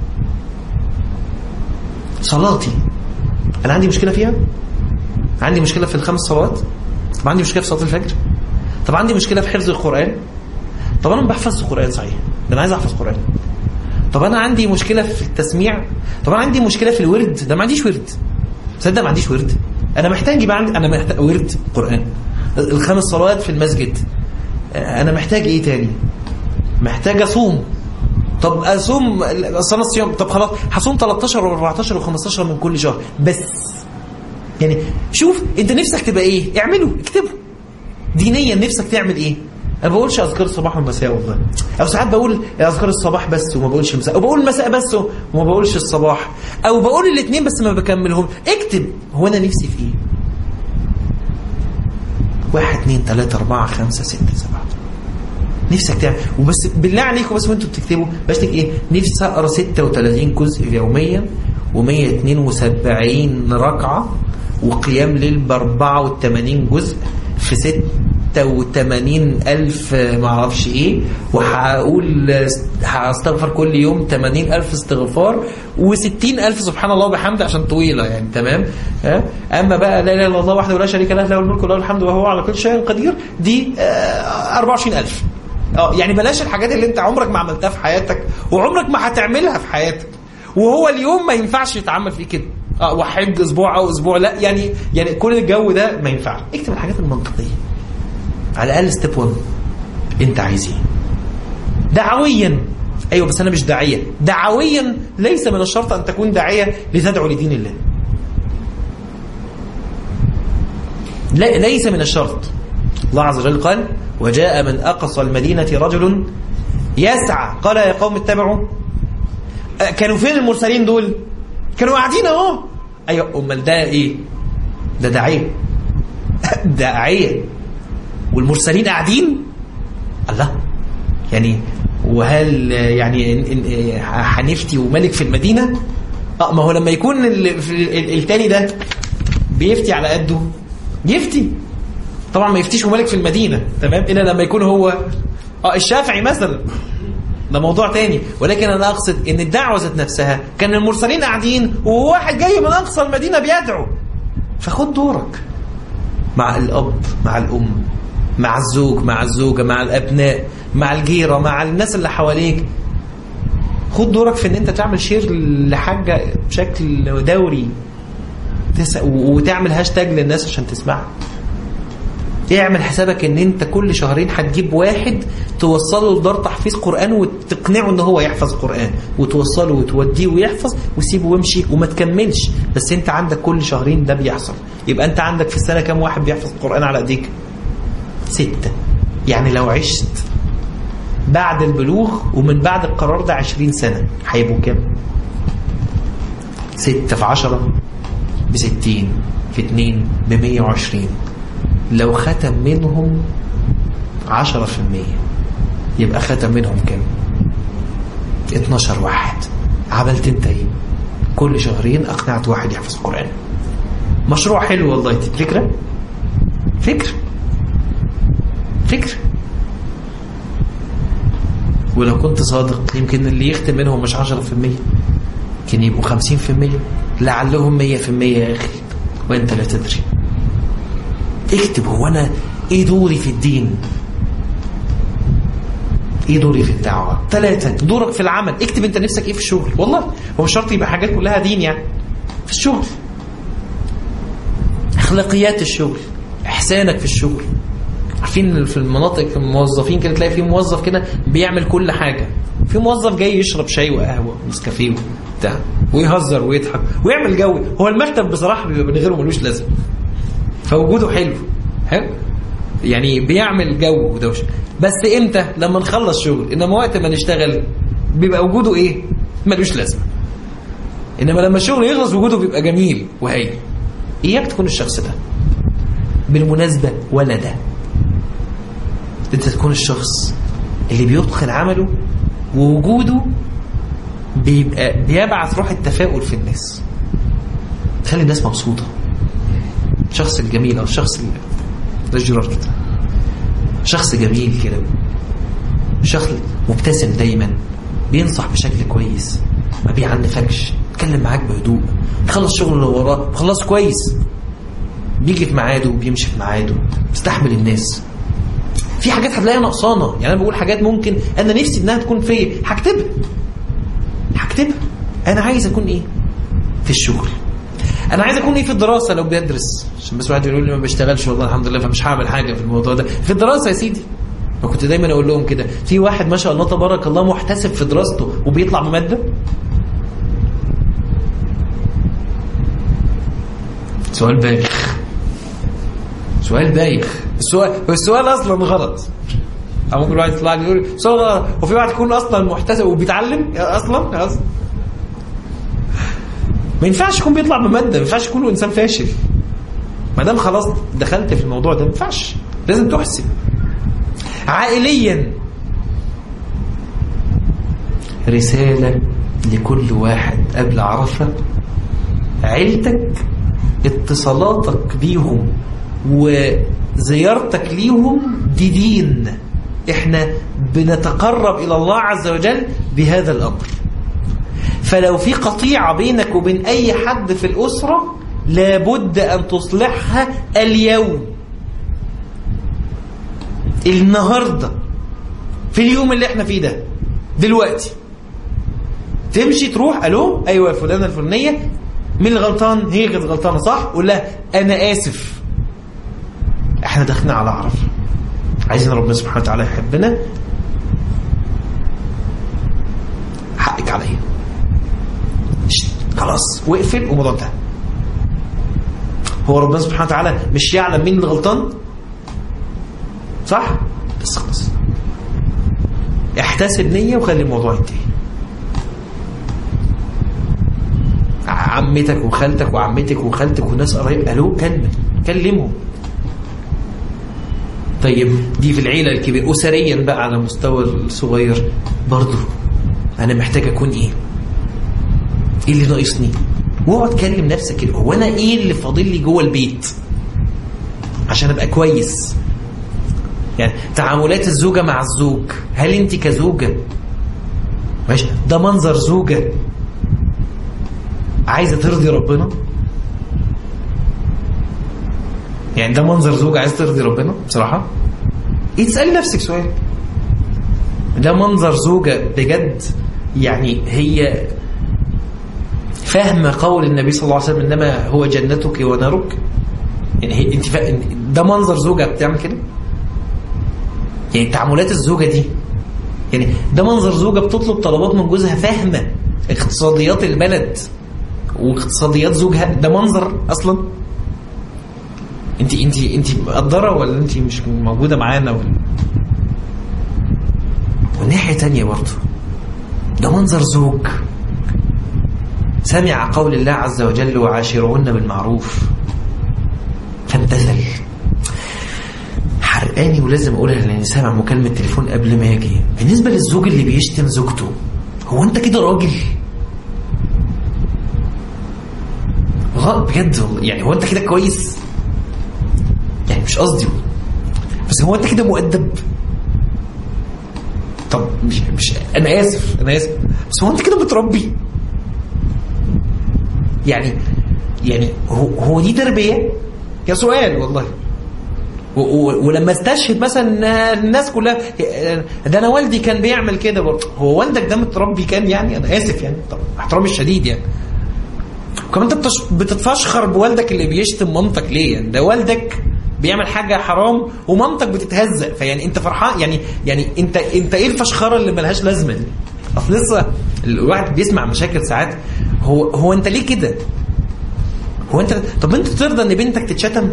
صلاتي انا عندي مشكله فيها عندي مشكله في الخمس صلوات طب عندي مشكله في صلاه الفجر طب عندي مشكله في حفظ القران طب انا ما بحفظش القران صحيح ده انا عايز احفظ قران طب انا عندي مشكله في التسميع طب انا عندي مشكله في الورد ده ما عنديش ورد تصدق ما عنديش ورد انا محتاج يبقى عندي انا محتاج ورد قران الخمس صلوات في المسجد انا محتاج ايه تاني محتاج اصوم طب اصوم صلاه الصيام طب خلاص هصوم 13 و14 و15 من كل شهر بس يعني شوف انت نفسك تبقى ايه اعمله اكتبه دينيا نفسك تعمل ايه انا ما بقولش اذكار الصباح والمساء والله او ساعات بقول اذكار الصباح بس وما بقولش المساء او بقول المساء بس وما بقولش الصباح او بقول الاثنين بس ما بكملهم اكتب هو انا نفسي في ايه واحد اثنين ثلاثة أربعة خمسة ستة سبعة نفسك تعمل وبس بالله عليكم بس وانتوا بتكتبوا بشتك ايه نفسي اقرا 36 جزء يوميا و172 ركعه وقيام ليل ب 84 جزء في 86 ألف ما اعرفش ايه وهقول هستغفر كل يوم 80 ألف استغفار و60 ألف سبحان الله وبحمده عشان طويلة يعني تمام ها أما بقى لا إله إلا الله وحده ولا شريك له له الملك وله الحمد وهو على كل شيء قدير دي آه 24 ألف اه يعني بلاش الحاجات اللي انت عمرك ما عملتها في حياتك وعمرك ما هتعملها في حياتك وهو اليوم ما ينفعش يتعمل فيه كده اه وحج اسبوع او اسبوع لا يعني يعني كل الجو ده ما ينفعش اكتب الحاجات المنطقيه على الاقل ستيب 1 انت عايز ايه دعويا ايوه بس انا مش داعيه دعويا ليس من الشرط ان تكون داعيه لتدعو لدين الله لا ليس من الشرط الله عز وجل قال وجاء من أقصى المدينة رجل يسعى قال يا قوم اتبعوا كانوا فين المرسلين دول كانوا قاعدين اهو ايوه امال ده ايه ده داعيه داعيه والمرسلين قاعدين الله يعني وهل يعني حنفتي وملك في المدينه اه ما هو لما يكون التاني ده بيفتي على قده يفتي طبعا ما يفتيش ملك في المدينة تمام إلا لما يكون هو اه الشافعي مثلا ده موضوع تاني ولكن أنا أقصد إن الدعوة ذات نفسها كان المرسلين قاعدين وواحد جاي من أقصى المدينة بيدعو فخد دورك مع الأب مع الأم مع الزوج مع الزوجة مع الأبناء مع الجيرة مع الناس اللي حواليك خد دورك في ان انت تعمل شير لحاجة بشكل دوري وتعمل هاشتاج للناس عشان تسمعها اعمل حسابك ان انت كل شهرين هتجيب واحد توصله لدار تحفيظ قرآن وتقنعه ان هو يحفظ قرآن وتوصله وتوديه ويحفظ وسيبه وامشي وما تكملش بس انت عندك كل شهرين ده بيحصل يبقى انت عندك في السنة كام واحد بيحفظ قرآن على ايديك ستة يعني لو عشت بعد البلوغ ومن بعد القرار ده عشرين سنة هيبقوا كام ستة في عشرة بستين في اتنين بمية وعشرين لو ختم منهم عشرة في المية يبقى ختم منهم كام اتناشر واحد عملت انت ايه كل شهرين اقنعت واحد يحفظ القرآن مشروع حلو والله فكرة فكرة فكرة ولو كنت صادق يمكن اللي يختم منهم مش عشرة في المية يمكن يبقوا خمسين في المية لعلهم مية في المية يا أخي وانت لا تدري اكتب هو انا ايه دوري في الدين ايه دوري في الدعوه ثلاثه دورك في العمل اكتب انت نفسك ايه في الشغل والله هو مش شرط يبقى حاجات كلها دين يعني في الشغل اخلاقيات الشغل احسانك في الشغل عارفين في المناطق الموظفين كده تلاقي في موظف كده بيعمل كل حاجه في موظف جاي يشرب شاي وقهوه ونسكافيه وبتاع ويهزر ويضحك ويعمل جو هو المكتب بصراحه بيبقى من غيره ملوش لازمه فوجوده حلو حلو يعني بيعمل جو ودوشه بس امتى لما نخلص شغل انما وقت ما نشتغل بيبقى وجوده ايه ملوش لازمه انما لما الشغل يخلص وجوده بيبقى جميل وهايل اياك تكون الشخص ده بالمناسبه ولا ده انت تكون الشخص اللي بيتقن عمله ووجوده بيبقى بيبعث روح التفاؤل في الناس تخلي الناس مبسوطه الشخص الجميل او الشخص ده جيرارد شخص جميل كده شخص مبتسم دايما بينصح بشكل كويس ما بيعنفكش يتكلم معاك بهدوء يخلص شغله اللي وراه خلص كويس بيجي في ميعاده وبيمشي في ميعاده بيستحمل الناس في حاجات هتلاقيها نقصانه يعني انا بقول حاجات ممكن انا نفسي انها تكون فيا هكتبها هكتبها انا عايز اكون ايه في الشغل انا عايز اكون ايه في الدراسه لو بدرس عشان بس واحد يقول لي ما بشتغلش والله الحمد لله فمش هعمل حاجه في الموضوع ده في الدراسه يا سيدي وكنت دايما اقول لهم كده في واحد ما شاء الله تبارك الله محتسب في دراسته وبيطلع بماده سؤال بايخ سؤال بايخ السؤال السؤال اصلا غلط او ممكن واحد يطلع لي يقول صغر وفي واحد يكون اصلا محتسب وبيتعلم اصلا أصلاً. ما ينفعش يكون بيطلع بماده ما ينفعش يكون انسان فاشل ما دام خلاص دخلت في الموضوع ده ما ينفعش لازم تحسن عائليا رسالة لكل واحد قبل عرفة عيلتك اتصالاتك بيهم وزيارتك ليهم دي دين احنا بنتقرب الى الله عز وجل بهذا الامر فلو في قطيعة بينك وبين اي حد في الاسرة لابد ان تصلحها اليوم النهاردة في اليوم اللي احنا فيه ده دلوقتي تمشي تروح الو ايوه فلانه الفلانيه مين اللي غلطان هي كانت غلطانه صح قول لها انا اسف احنا داخلين على عرفه عايزين ربنا سبحانه وتعالى يحبنا حقك عليا شت، خلاص واقفل والموضوع انتهى هو ربنا سبحانه وتعالى مش يعلم مين اللي غلطان صح بس خلاص احتسب نية وخلي الموضوع ينتهي عمتك وخالتك وعمتك وخالتك وناس قريب قالوا كلمة كلمهم طيب دي في العيلة الكبيرة أسريا بقى على مستوى الصغير برضه أنا محتاج أكون إيه؟ إيه اللي ناقصني؟ واقعد كلم نفسك كده هو أنا إيه اللي فاضل لي جوه البيت؟ عشان أبقى كويس يعني تعاملات الزوجة مع الزوج هل أنت كزوجة ماشي ده منظر زوجة عايزة ترضي ربنا يعني ده منظر زوجة عايزة ترضي ربنا بصراحة ايه تسألي نفسك سؤال ده منظر زوجة بجد يعني هي فاهمة قول النبي صلى الله عليه وسلم انما هو جنتك ونارك يعني هي انت فا... ده منظر زوجة بتعمل كده يعني تعاملات الزوجة دي يعني ده منظر زوجة بتطلب طلبات من جوزها فاهمة اقتصاديات البلد واقتصاديات زوجها ده منظر اصلا انت انت انت مقدره ولا انت مش موجوده معانا ولا وناحيه تانية برضه ده منظر زوج سمع قول الله عز وجل وعاشرهن بالمعروف فامتثل حرقاني ولازم اقولها لاني سامع مكالمه تليفون قبل ما اجي بالنسبه للزوج اللي بيشتم زوجته هو انت كده راجل والله بجد والله يعني هو انت كده كويس يعني مش قصدي بس هو انت كده مؤدب طب مش مش انا اسف انا اسف بس هو انت كده متربي يعني يعني هو هو دي تربيه يا سؤال والله و- و- ولما استشهد مثلا الناس كلها ده انا والدي كان بيعمل كده برضه هو والدك ده متربي كان يعني انا اسف يعني طب احترامي الشديد يعني وكمان انت بتش- بتتفشخر بوالدك اللي بيشتم مامتك ليه يعني ده والدك بيعمل حاجه حرام ومامتك بتتهزق فيعني انت فرحان يعني يعني انت انت ايه الفشخره اللي ملهاش لازمه دي اصل لسه الواحد بيسمع مشاكل ساعات هو هو انت ليه كده هو انت طب انت ترضى ان بنتك تتشتم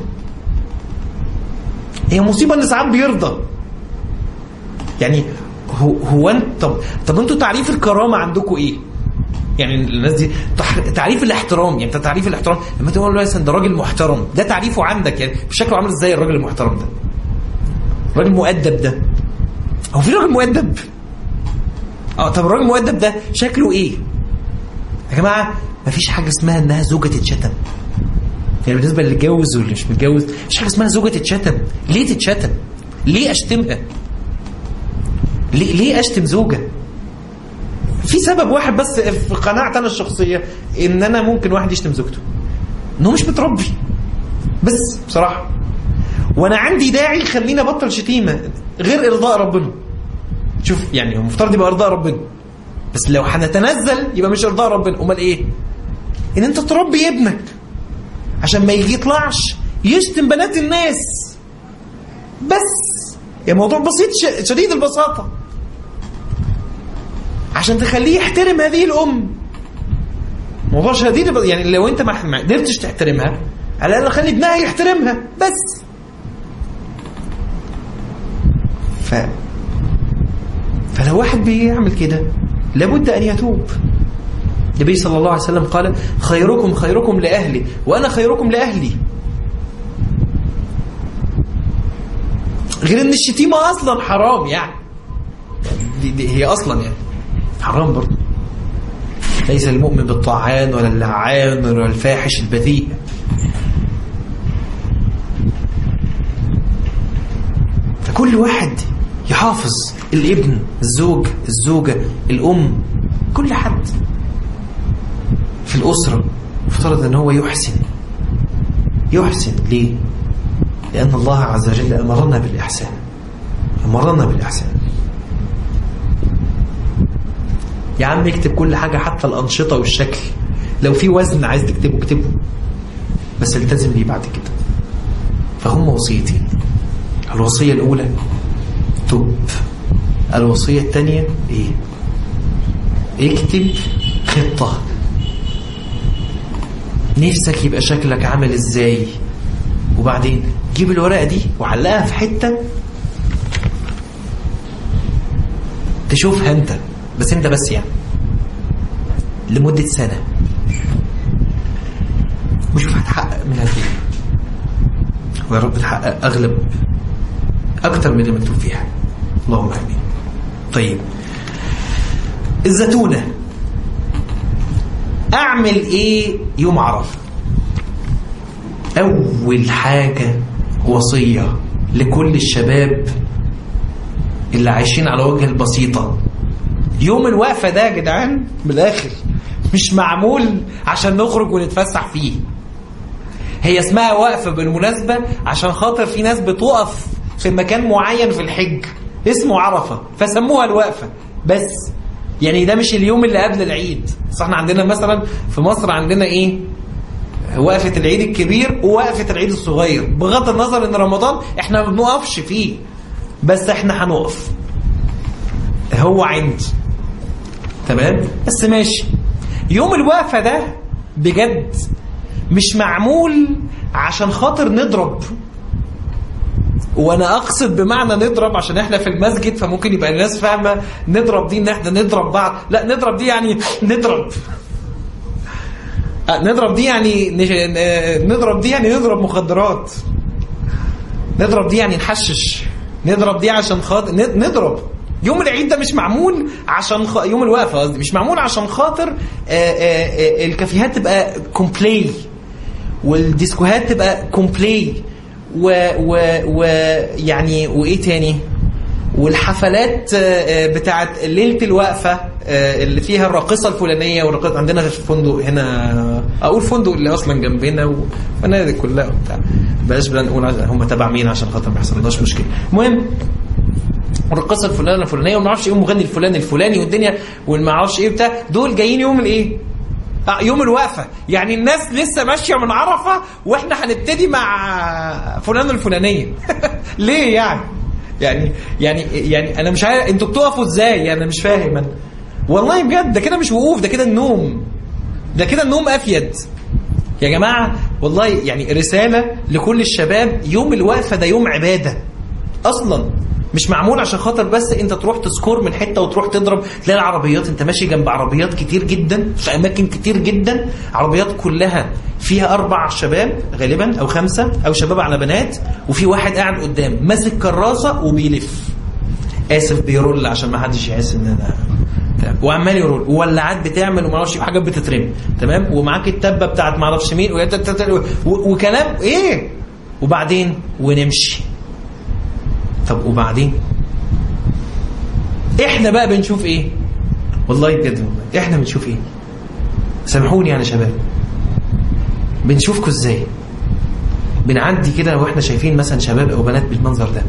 هي مصيبه ان ساعات بيرضى يعني هو هو انت طب طب انتوا تعريف الكرامه عندكم ايه يعني الناس دي تح- تعريف الاحترام يعني انت تعريف الاحترام لما تقول له مثلا ده راجل محترم ده تعريفه عندك يعني شكله عامل ازاي الراجل المحترم ده الراجل المؤدب ده هو في راجل مؤدب اه طب الراجل المؤدب ده شكله ايه يا جماعه مفيش حاجه اسمها انها زوجه تتشتم يعني بالنسبه اللي اتجوز واللي مش متجوز مفيش حاجه اسمها زوجه تتشتم ليه تتشتم ليه اشتمها ليه ليه اشتم زوجه في سبب واحد بس في قناعتي انا الشخصيه ان انا ممكن واحد يشتم زوجته انه مش متربي بس بصراحه وانا عندي داعي يخليني ابطل شتيمه غير ارضاء ربنا شوف يعني هو المفترض يبقى ارضاء ربنا بس لو هنتنزل يبقى مش ارضاء ربنا امال ايه ان انت تربي ابنك عشان ما يجي يطلعش يشتم بنات الناس بس يا موضوع بسيط ش- شديد البساطه عشان تخليه يحترم هذه الام موضوع شديد الب- يعني لو انت ما ما قدرتش تحترمها على الاقل خلي ابنها يحترمها بس فلو واحد بيعمل كده لابد أن يتوب النبي صلى الله عليه وسلم قال خيركم خيركم لأهلي وأنا خيركم لأهلي غير ان الشتيمة اصلا حرام يعني دي, دي هي اصلا يعني حرام برضه ليس المؤمن بالطعان ولا اللعان ولا الفاحش البذيء فكل واحد يحافظ الابن الزوج الزوجة الأم كل حد في الأسرة يفترض أن هو يحسن يحسن ليه؟ لأن الله عز وجل أمرنا بالإحسان أمرنا بالإحسان يا عم اكتب كل حاجة حتى الأنشطة والشكل لو في وزن عايز تكتبه اكتبه بس التزم بيه بعد كده فهم وصيتين الوصية الأولى توب الوصية الثانية ايه اكتب خطة نفسك يبقى شكلك عامل ازاي وبعدين جيب الورقة دي وعلقها في حتة تشوفها انت بس انت بس يعني لمدة سنة وشوف هتحقق منها ايه ويا رب تحقق اغلب اكتر من اللي مكتوب فيها اللهم امين طيب الزتونة اعمل ايه يوم عرفه أول حاجة وصية لكل الشباب اللي عايشين على وجه البسيطة يوم الوقفة ده يا جدعان من الآخر مش معمول عشان نخرج ونتفسح فيه هي اسمها وقفة بالمناسبة عشان خاطر في ناس بتقف في مكان معين في الحج اسمه عرفة فسموها الوقفة بس يعني ده مش اليوم اللي قبل العيد بس احنا عندنا مثلا في مصر عندنا ايه وقفة العيد الكبير ووقفة العيد الصغير بغض النظر ان رمضان احنا ما بنقفش فيه بس احنا هنقف هو عند تمام بس ماشي يوم الوقفة ده بجد مش معمول عشان خاطر نضرب وانا اقصد بمعنى نضرب عشان احنا في المسجد فممكن يبقى الناس فاهمه نضرب دي ان احنا نضرب بعض لا نضرب دي يعني نضرب نضرب دي يعني نضرب دي يعني نضرب مخدرات نضرب دي يعني نحشش نضرب دي عشان خاطر نضرب يوم العيد ده مش معمول عشان خ... يوم الوقفه قصدي مش معمول عشان خاطر آآ آآ الكافيهات تبقى كومبلاي والديسكوهات تبقى كومبلاي و, و, و يعني وايه تاني والحفلات بتاعت ليله الوقفه اللي فيها الراقصه الفلانيه والراقصه عندنا في فندق هنا اقول فندق اللي اصلا جنبنا وفنادق كلها وبتاع بلاش بقى نقول هم تبع مين عشان خاطر ما يحصلناش مشكله المهم الرقاصه الفلانيه الفلانيه وما اعرفش ايه المغني الفلاني الفلاني والدنيا والما اعرفش ايه بتاع دول جايين يوم الايه آه يوم الوقفه يعني الناس لسه ماشيه من عرفه واحنا هنبتدي مع فلان الفلانيه ليه يعني يعني يعني يعني انا مش عارف انتوا بتقفوا ازاي يعني انا مش فاهم انا والله بجد ده كده مش وقوف ده كده النوم ده كده النوم افيد يا جماعه والله يعني رساله لكل الشباب يوم الوقفه ده يوم عباده اصلا مش معمول عشان خاطر بس انت تروح تسكور من حته وتروح تضرب تلاقي العربيات انت ماشي جنب عربيات كتير جدا في اماكن كتير جدا عربيات كلها فيها اربع شباب غالبا او خمسه او شباب على بنات وفي واحد قاعد قدام ماسك كراسه وبيلف اسف بيرول عشان ما حدش يحس ان انا وعمال يرول وولعات بتعمل وما اعرفش حاجات بتترمي تمام ومعاك التبه بتاعت ما اعرفش مين وكلام ايه وبعدين ونمشي طب وبعدين احنا بقى بنشوف ايه والله بجد والله احنا بنشوف ايه سامحوني يا شباب بنشوفكم ازاي بنعدي كده واحنا شايفين مثلا شباب او بنات بالمنظر ده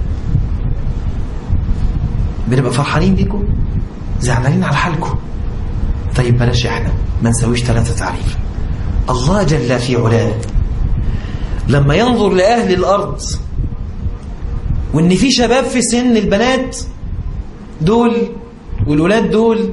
بنبقى فرحانين بيكم زعلانين على حالكم طيب بلاش احنا ما نسويش ثلاثة تعريف الله جل في علاه لما ينظر لأهل الأرض وإن في شباب في سن البنات دول والولاد دول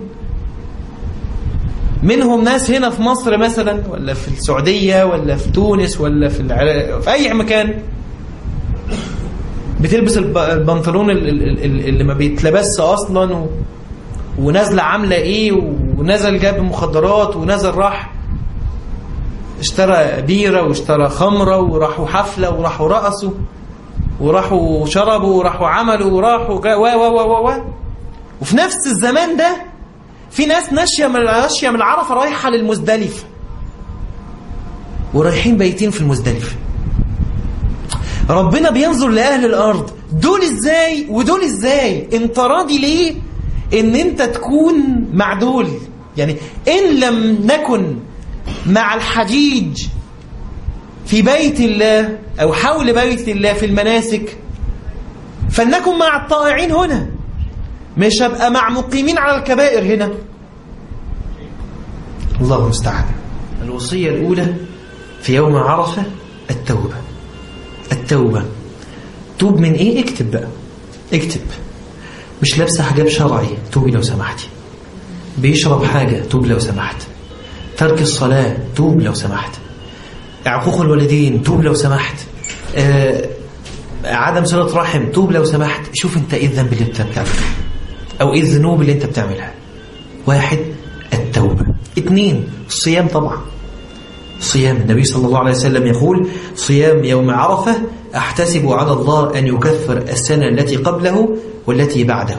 منهم ناس هنا في مصر مثلا ولا في السعودية ولا في تونس ولا في العراق في أي مكان بتلبس البنطلون اللي ما بيتلبسش أصلا ونازله عامله ايه ونزل جاب مخدرات ونزل راح اشترى بيره واشترى خمره وراحوا حفله وراحوا رقصوا وراحوا شربوا وراحوا عملوا وراحوا جا- و و و و و وفي نفس الزمان ده في ناس ماشيه من ماشيه من عرفه رايحه للمزدلفه ورايحين بايتين في المزدلفه ربنا بينظر لاهل الارض دول ازاي ودول ازاي انت راضي ليه ان انت تكون مع دول يعني ان لم نكن مع الحجيج في بيت الله او حول بيت الله في المناسك فلنكن مع الطائعين هنا مش هبقى مع مقيمين على الكبائر هنا الله المستعان الوصية الأولى في يوم عرفة التوبة التوبة توب من ايه اكتب بقى اكتب مش لابسه حجاب شرعي توبي لو سمحتي بيشرب حاجة توب لو سمحت ترك الصلاة توب لو سمحت عقوق الوالدين توب لو سمحت آه عدم صلة رحم توب لو سمحت شوف انت ايه الذنب اللي انت بتعمله او ايه الذنوب اللي انت بتعملها واحد التوبة اثنين الصيام طبعا صيام النبي صلى الله عليه وسلم يقول صيام يوم عرفة أحتسب على الله أن يكفر السنة التي قبله والتي بعده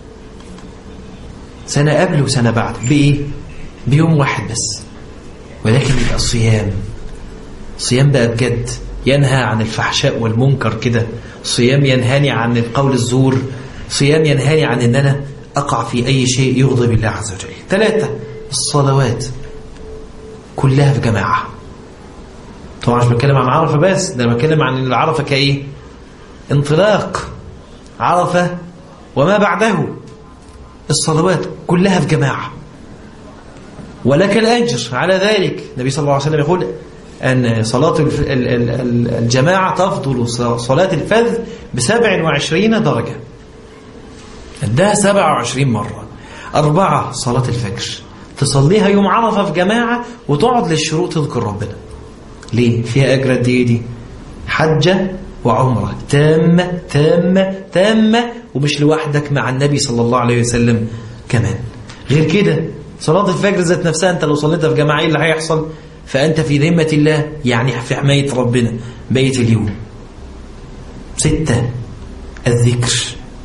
سنة قبل وسنة بعد بإيه؟ بيوم واحد بس ولكن يبقى الصيام صيام بقى بجد ينهى عن الفحشاء والمنكر كده صيام ينهاني عن القول الزور صيام ينهاني عن ان انا اقع في اي شيء يغضب الله عز وجل ثلاثة الصلوات كلها في جماعة طبعا مش بتكلم عن عرفة بس ده أنا بتكلم عن العرفة كايه انطلاق عرفة وما بعده الصلوات كلها في جماعة ولك الأجر على ذلك النبي صلى الله عليه وسلم يقول أن صلاة الف- ال- ال- ال- الجماعة تفضل ص- صلاة الفذ بسبع وعشرين درجة ده سبع وعشرين مرة أربعة صلاة الفجر تصليها يوم عرفة في جماعة وتقعد للشروق تذكر ربنا ليه؟ فيها أجر قد إيه دي؟ حجة وعمرة تامة تامة تامة ومش لوحدك مع النبي صلى الله عليه وسلم كمان غير كده صلاة الفجر ذات نفسها أنت لو صليتها في جماعة إيه اللي هيحصل؟ فأنت في ذمة الله يعني في حماية ربنا بقية اليوم ستة الذكر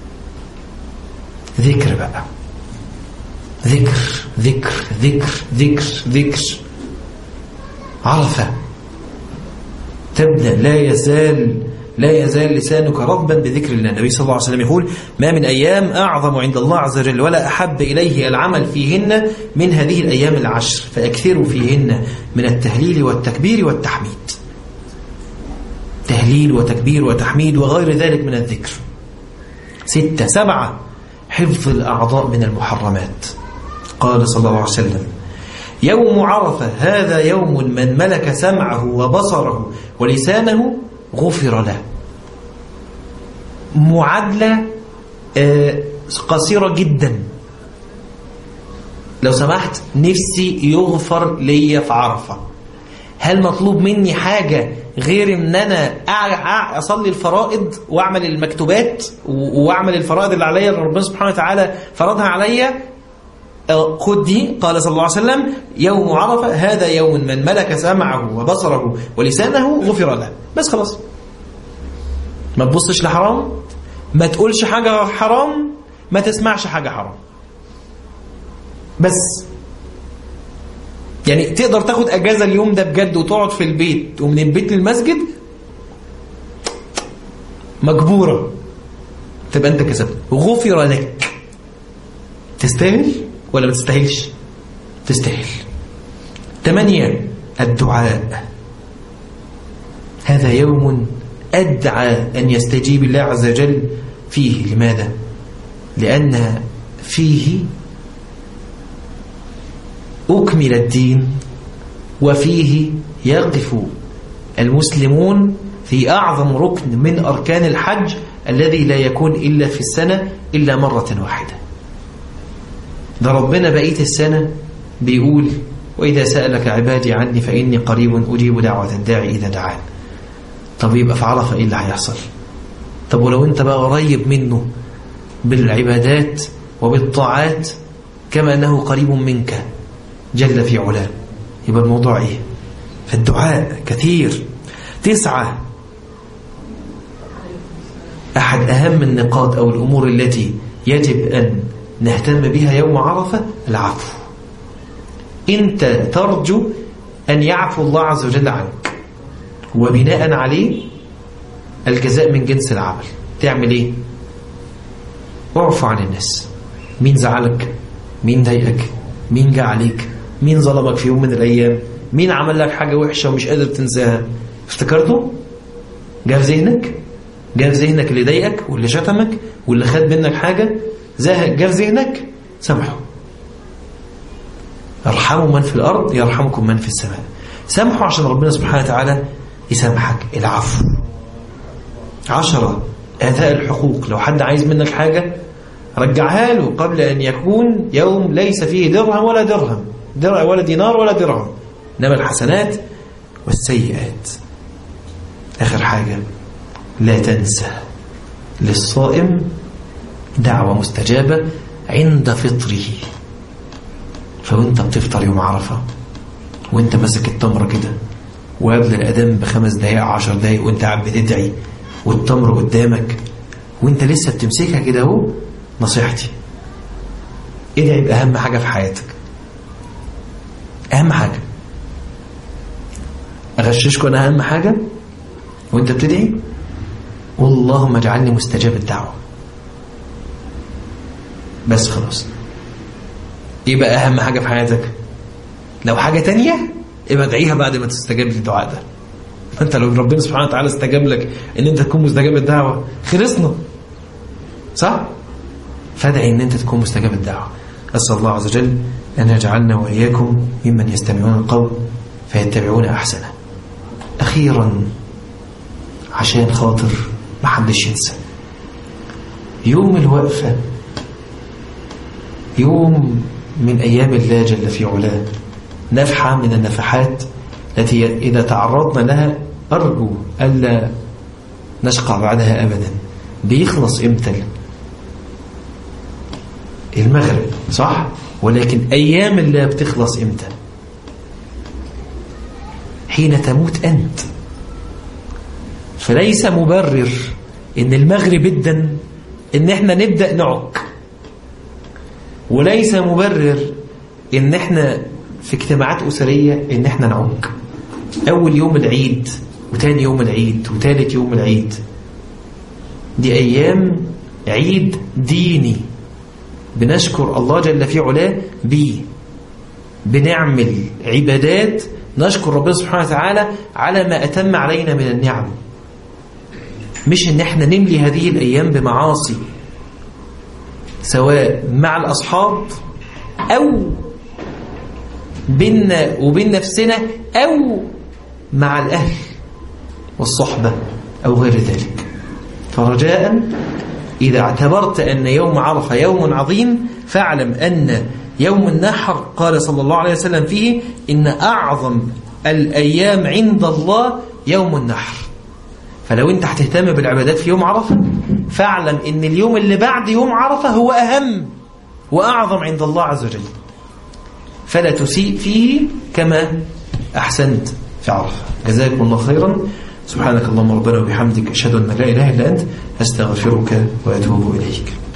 ذكر بقى ذكر ذكر ذكر ذكر ذكر عرفة تبدأ لا يزال لا يزال لسانك رطبا بذكر الله النبي صلى الله عليه وسلم يقول ما من أيام أعظم عند الله عز وجل ولا أحب إليه العمل فيهن من هذه الأيام العشر فأكثروا فيهن من التهليل والتكبير والتحميد تهليل وتكبير وتحميد وغير ذلك من الذكر ستة سبعة حفظ الأعضاء من المحرمات قال صلى الله عليه وسلم يوم عرفة هذا يوم من ملك سمعه وبصره ولسانه غفر له معادلة آه، قصيرة جدا لو سمحت نفسي يغفر لي في عرفة هل مطلوب مني حاجة غير ان انا أع- أع- اصلي الفرائض واعمل المكتوبات و- واعمل الفرائض اللي عليا اللي ربنا سبحانه وتعالى فرضها عليا آه، خد دي قال صلى الله عليه وسلم يوم عرفة هذا يوم من ملك سمعه وبصره ولسانه غفر له بس خلاص ما تبصش لحرام ما تقولش حاجة حرام ما تسمعش حاجة حرام بس يعني تقدر تاخد اجازه اليوم ده بجد وتقعد في البيت ومن البيت للمسجد مجبوره تبقى انت كسبت غفر لك تستاهل ولا ما تستاهلش تستاهل ثمانية الدعاء هذا يوم أدعى أن يستجيب الله عز وجل فيه لماذا؟ لأن فيه أكمل الدين وفيه يقف المسلمون في أعظم ركن من أركان الحج الذي لا يكون إلا في السنة إلا مرة واحدة ده ربنا بقية السنة بيقول وإذا سألك عبادي عني فإني قريب أجيب دعوة الداعي إذا دعان طب يبقى في عرفة إيه اللي هيحصل طب ولو أنت بقى قريب منه بالعبادات وبالطاعات كما أنه قريب منك جل في علاه يبقى الموضوع إيه فالدعاء كثير تسعة أحد أهم النقاط أو الأمور التي يجب أن نهتم بها يوم عرفة العفو أنت ترجو أن يعفو الله عز وجل عنك وبناء عليه الجزاء من جنس العمل تعمل إيه اعفو عن الناس مين زعلك مين ضايقك مين جه عليك مين ظلمك في يوم من الأيام مين عمل لك حاجة وحشة ومش قادر تنساها افتكرته جاء في ذهنك جاء في ذهنك اللي ضايقك واللي شتمك واللي خد منك حاجة جاء في ذهنك سامحه ارحموا من في الأرض يرحمكم من في السماء سامحوا عشان ربنا سبحانه وتعالى يسامحك العفو عشرة أداء الحقوق لو حد عايز منك حاجة رجعها له قبل أن يكون يوم ليس فيه درهم ولا درهم درع ولا دينار ولا درهم إنما الحسنات والسيئات آخر حاجة لا تنسى للصائم دعوة مستجابة عند فطره فوانت بتفطر يوم عرفة وانت ماسك التمر كده وقبل الأذان بخمس دقايق عشر دقايق وانت قاعد بتدعي والتمر قدامك وانت لسه بتمسكها كده اهو نصيحتي ادعي بأهم حاجة في حياتك أهم حاجة أغششكم أنا أهم حاجة وانت بتدعي اللهم اجعلني مستجاب الدعوة بس خلاص ايه بقى اهم حاجة في حياتك لو حاجة تانية ابقى ادعيها بعد ما تستجاب للدعاء ده انت لو ربنا سبحانه وتعالى استجاب لك ان انت تكون مستجاب الدعوة خلصنا صح فادعي ان انت تكون مستجاب الدعوة اسال الله عز وجل ان يجعلنا واياكم ممن يستمعون القول فيتبعون احسنه اخيرا عشان خاطر محدش ينسى يوم الوقفة يوم من أيام الله جل في علاه نفحة من النفحات التي إذا تعرضنا لها أرجو ألا نشقى بعدها أبدا بيخلص إمتى المغرب صح ولكن أيام الله بتخلص إمتى حين تموت أنت فليس مبرر ان المغرب جدا ان احنا نبدأ نعك وليس مبرر ان احنا في اجتماعات أسرية ان احنا نعك اول يوم العيد وتاني يوم العيد وتالت يوم العيد دي ايام عيد ديني بنشكر الله جل في علاه بيه بنعمل عبادات نشكر ربنا سبحانه وتعالى على ما أتم علينا من النعم مش ان احنا نملي هذه الايام بمعاصي سواء مع الاصحاب او بيننا وبين نفسنا او مع الاهل والصحبه او غير ذلك فرجاء اذا اعتبرت ان يوم عرفه يوم عظيم فاعلم ان يوم النحر قال صلى الله عليه وسلم فيه ان اعظم الايام عند الله يوم النحر فلو انت هتهتم بالعبادات في يوم عرفة فاعلم ان اليوم اللي بعد يوم عرفة هو أهم وأعظم عند الله عز وجل فلا تسيء فيه كما أحسنت في عرفة جزاكم الله خيرا سبحانك اللهم ربنا وبحمدك أشهد أن لا إله إلا أنت أستغفرك وأتوب إليك